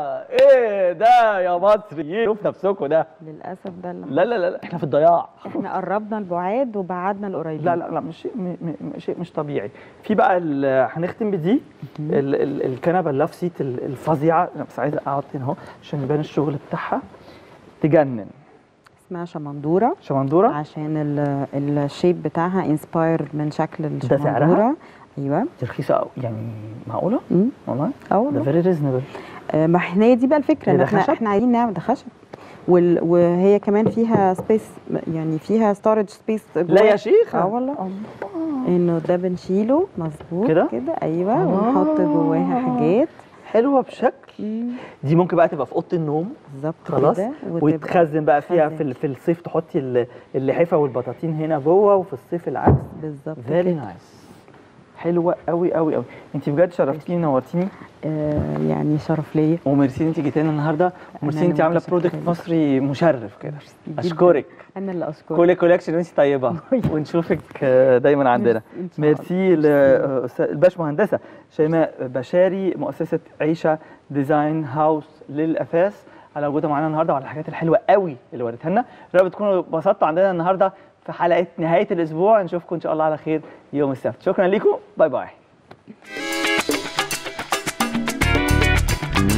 [SPEAKER 1] ايه ده يا مصري شوف نفسكم ده
[SPEAKER 4] للاسف ده اللي
[SPEAKER 1] لا لا لا لا، احنا في الضياع
[SPEAKER 4] احنا قربنا البعاد وبعدنا القريبين
[SPEAKER 1] لا لا لا مش شيء م- م- شيء مش طبيعي في بقى ال- هنختم بدي ال- ال- الكنبه اللاف سيت ال- الفظيعه أنا بس عايزه اقعد هنا اهو عشان يبان الشغل بتاعها تجنن
[SPEAKER 4] اسمها شمندوره
[SPEAKER 1] شمندوره
[SPEAKER 4] عشان ال- الشيب بتاعها انسباير من شكل
[SPEAKER 1] ده سعرها؟
[SPEAKER 4] الشمندوره ايوه
[SPEAKER 1] دي رخيصه قوي يعني معقوله
[SPEAKER 4] مم.
[SPEAKER 1] والله
[SPEAKER 4] اه
[SPEAKER 1] ده
[SPEAKER 4] والله
[SPEAKER 1] فيري ريزونبل
[SPEAKER 4] آه، ما احنا هي دي بقى الفكره
[SPEAKER 1] هي
[SPEAKER 4] ان
[SPEAKER 1] ده
[SPEAKER 4] احنا
[SPEAKER 1] خشب؟
[SPEAKER 4] احنا عايزين نعمل ده خشب وال... وهي كمان فيها سبيس يعني فيها ستورج سبيس
[SPEAKER 1] لا يا شيخه
[SPEAKER 4] اه والله انه ده بنشيله مظبوط
[SPEAKER 1] كده؟
[SPEAKER 4] كده ايوه
[SPEAKER 1] آه.
[SPEAKER 4] ونحط جواها حاجات
[SPEAKER 1] حلوه بشكل
[SPEAKER 4] مم،
[SPEAKER 1] دي ممكن بقى تبقى في اوضه النوم
[SPEAKER 4] بالظبط
[SPEAKER 1] خلاص
[SPEAKER 4] كده وتبقى-
[SPEAKER 1] وتخزن بقى فيها في,
[SPEAKER 4] تخزن.
[SPEAKER 1] ال- في الصيف تحطي ال- اللحفه والبطاطين هنا جوه وفي الصيف العكس
[SPEAKER 4] بالظبط
[SPEAKER 1] فيري
[SPEAKER 4] كده.
[SPEAKER 1] نايس حلوه قوي قوي قوي انت بجد شرفتيني نورتيني
[SPEAKER 4] آه يعني شرف ليا
[SPEAKER 1] وميرسي انت جيتي لنا النهارده وميرسي
[SPEAKER 4] اللي
[SPEAKER 1] انت عامله
[SPEAKER 4] متشكرة
[SPEAKER 1] برودكت
[SPEAKER 4] جدا.
[SPEAKER 1] مصري مشرف كده
[SPEAKER 4] جداً.
[SPEAKER 1] اشكرك
[SPEAKER 4] انا اللي اشكرك
[SPEAKER 1] كل كولكشن وانت طيبه ونشوفك آه، دايما عندنا
[SPEAKER 4] إن شاء الله.
[SPEAKER 1] ميرسي للباشمهندسه شيماء بشاري مؤسسه عيشه ديزاين هاوس للاثاث على وجودها معانا النهارده وعلى الحاجات الحلوه قوي اللي وريتها لنا يا رب تكونوا اتبسطتوا عندنا النهارده في حلقه نهايه الاسبوع نشوفكم ان شاء الله على خير يوم السبت شكرا لكم باي باي